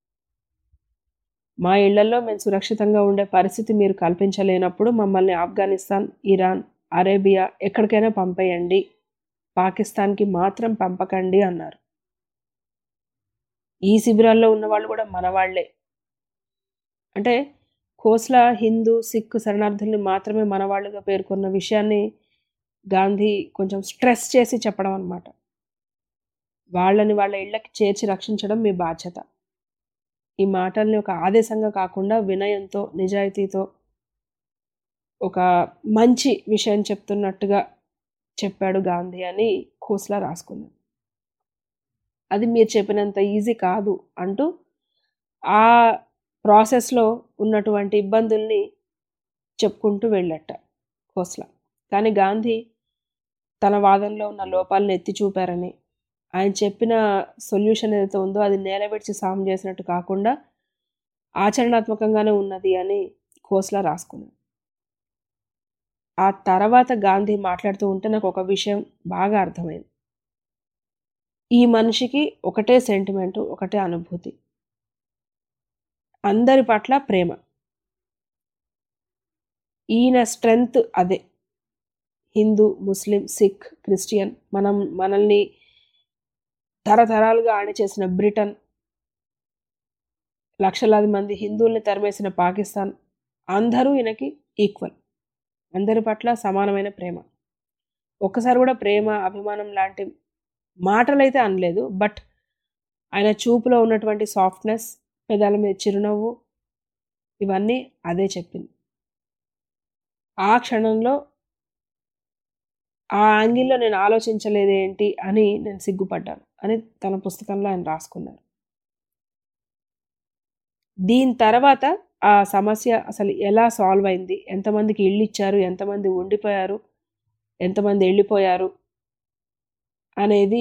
మా ఇళ్లలో మేము సురక్షితంగా ఉండే పరిస్థితి మీరు కల్పించలేనప్పుడు మమ్మల్ని ఆఫ్ఘనిస్తాన్ ఇరాన్ అరేబియా ఎక్కడికైనా పంపేయండి పాకిస్తాన్కి మాత్రం పంపకండి అన్నారు ఈ శిబిరాల్లో ఉన్న వాళ్ళు కూడా మన వాళ్లే అంటే ఖోస్లా హిందూ సిక్ శరణార్థుల్ని మాత్రమే మనవాళ్ళుగా పేర్కొన్న విషయాన్ని గాంధీ కొంచెం స్ట్రెస్ చేసి చెప్పడం అనమాట వాళ్ళని వాళ్ళ ఇళ్ళకి చేర్చి రక్షించడం మీ బాధ్యత ఈ మాటల్ని ఒక ఆదేశంగా కాకుండా వినయంతో నిజాయితీతో ఒక మంచి విషయం చెప్తున్నట్టుగా చెప్పాడు గాంధీ అని ఖోస్లా రాసుకున్నాడు అది మీరు చెప్పినంత ఈజీ కాదు అంటూ ఆ ప్రాసెస్లో ఉన్నటువంటి ఇబ్బందుల్ని చెప్పుకుంటూ వెళ్ళట ఖోస్లా కానీ గాంధీ తన వాదనలో ఉన్న లోపాలను ఎత్తి చూపారని ఆయన చెప్పిన సొల్యూషన్ ఏదైతే ఉందో అది నేలబెడిచి సాయం చేసినట్టు కాకుండా ఆచరణాత్మకంగానే ఉన్నది అని ఖోస్లా రాసుకున్నాడు ఆ తర్వాత గాంధీ మాట్లాడుతూ ఉంటే నాకు ఒక విషయం బాగా అర్థమైంది ఈ మనిషికి ఒకటే సెంటిమెంటు ఒకటే అనుభూతి అందరి పట్ల ప్రేమ ఈయన స్ట్రెంగ్త్ అదే హిందూ ముస్లిం సిక్ క్రిస్టియన్ మనం మనల్ని తరతరాలుగా ఆణిచేసిన బ్రిటన్ లక్షలాది మంది హిందువుల్ని తరిమేసిన పాకిస్తాన్ అందరూ ఈయనకి ఈక్వల్ అందరి పట్ల సమానమైన ప్రేమ ఒక్కసారి కూడా ప్రేమ అభిమానం లాంటి మాటలైతే అనలేదు బట్ ఆయన చూపులో ఉన్నటువంటి సాఫ్ట్నెస్ పెదాల మీద చిరునవ్వు ఇవన్నీ అదే చెప్పింది ఆ క్షణంలో ఆ యాంగిల్లో నేను ఆలోచించలేదేంటి అని నేను సిగ్గుపడ్డాను అని తన పుస్తకంలో ఆయన రాసుకున్నారు దీని తర్వాత ఆ సమస్య అసలు ఎలా సాల్వ్ అయింది ఎంతమందికి ఇళ్ళు ఇచ్చారు ఎంతమంది ఉండిపోయారు ఎంతమంది వెళ్ళిపోయారు అనేది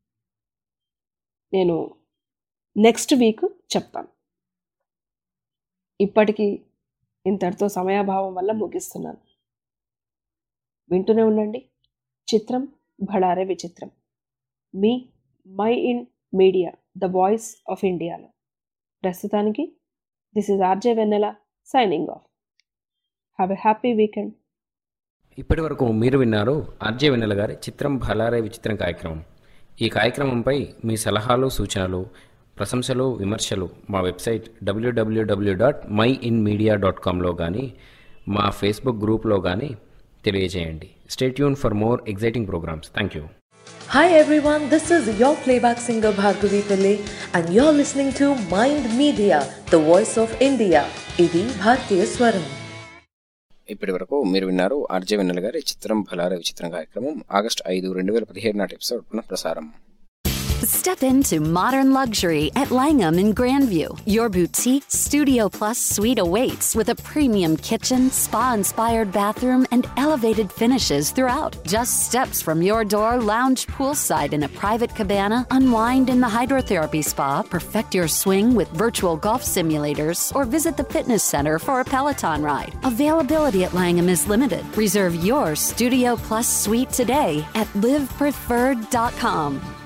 నేను నెక్స్ట్ వీక్ చెప్తాను ఇప్పటికీ ఇంతటితో సమయాభావం వల్ల ముగిస్తున్నాను వింటూనే ఉండండి చిత్రం భడారే విచిత్రం మీ my in media the voice of ఇండియాలో ప్రస్తుతానికి this is R J Vennela signing off have a happy weekend ఇప్పటి వరకు మీరు విన్నారు ఆర్జే వెన్నెల గారి చిత్రం భలారే విచిత్రం కార్యక్రమం ఈ కార్యక్రమంపై మీ సలహాలు సూచనలు ప్రశంసలు విమర్శలు మా website W W W dot my in media dot కామ్లో కానీ మా ఫేస్బుక్ గ్రూప్లో కానీ తెలియజేయండి stay tune for more exciting programmes thank you Hi everyone, this is your playback singer Bhargavi Pillai and you're listening to Mind Media, the voice of India. ఇది భారతీయ స్వరం ఇప్పటి వరకు మీరు విన్నారు ఆర్జే వెన్నెల గారి చిత్రం భలారే విచిత్రం కార్యక్రమం ఆగస్టు ఐదు రెండు వేల పదిహేడు నాటి ఎపిసోడ్ పునః ప్రసారం Step into modern luxury at Langham in Grandview. Your boutique Studio Plus suite awaits with a premium kitchen, spa inspired bathroom, and elevated finishes throughout. Just steps from your door, lounge poolside in a private cabana, unwind in the hydrotherapy spa, perfect your swing with virtual golf simulators, or visit the fitness center for a Peloton ride. Availability at Langham is limited. Reserve your Studio Plus suite today at livepreferred.com.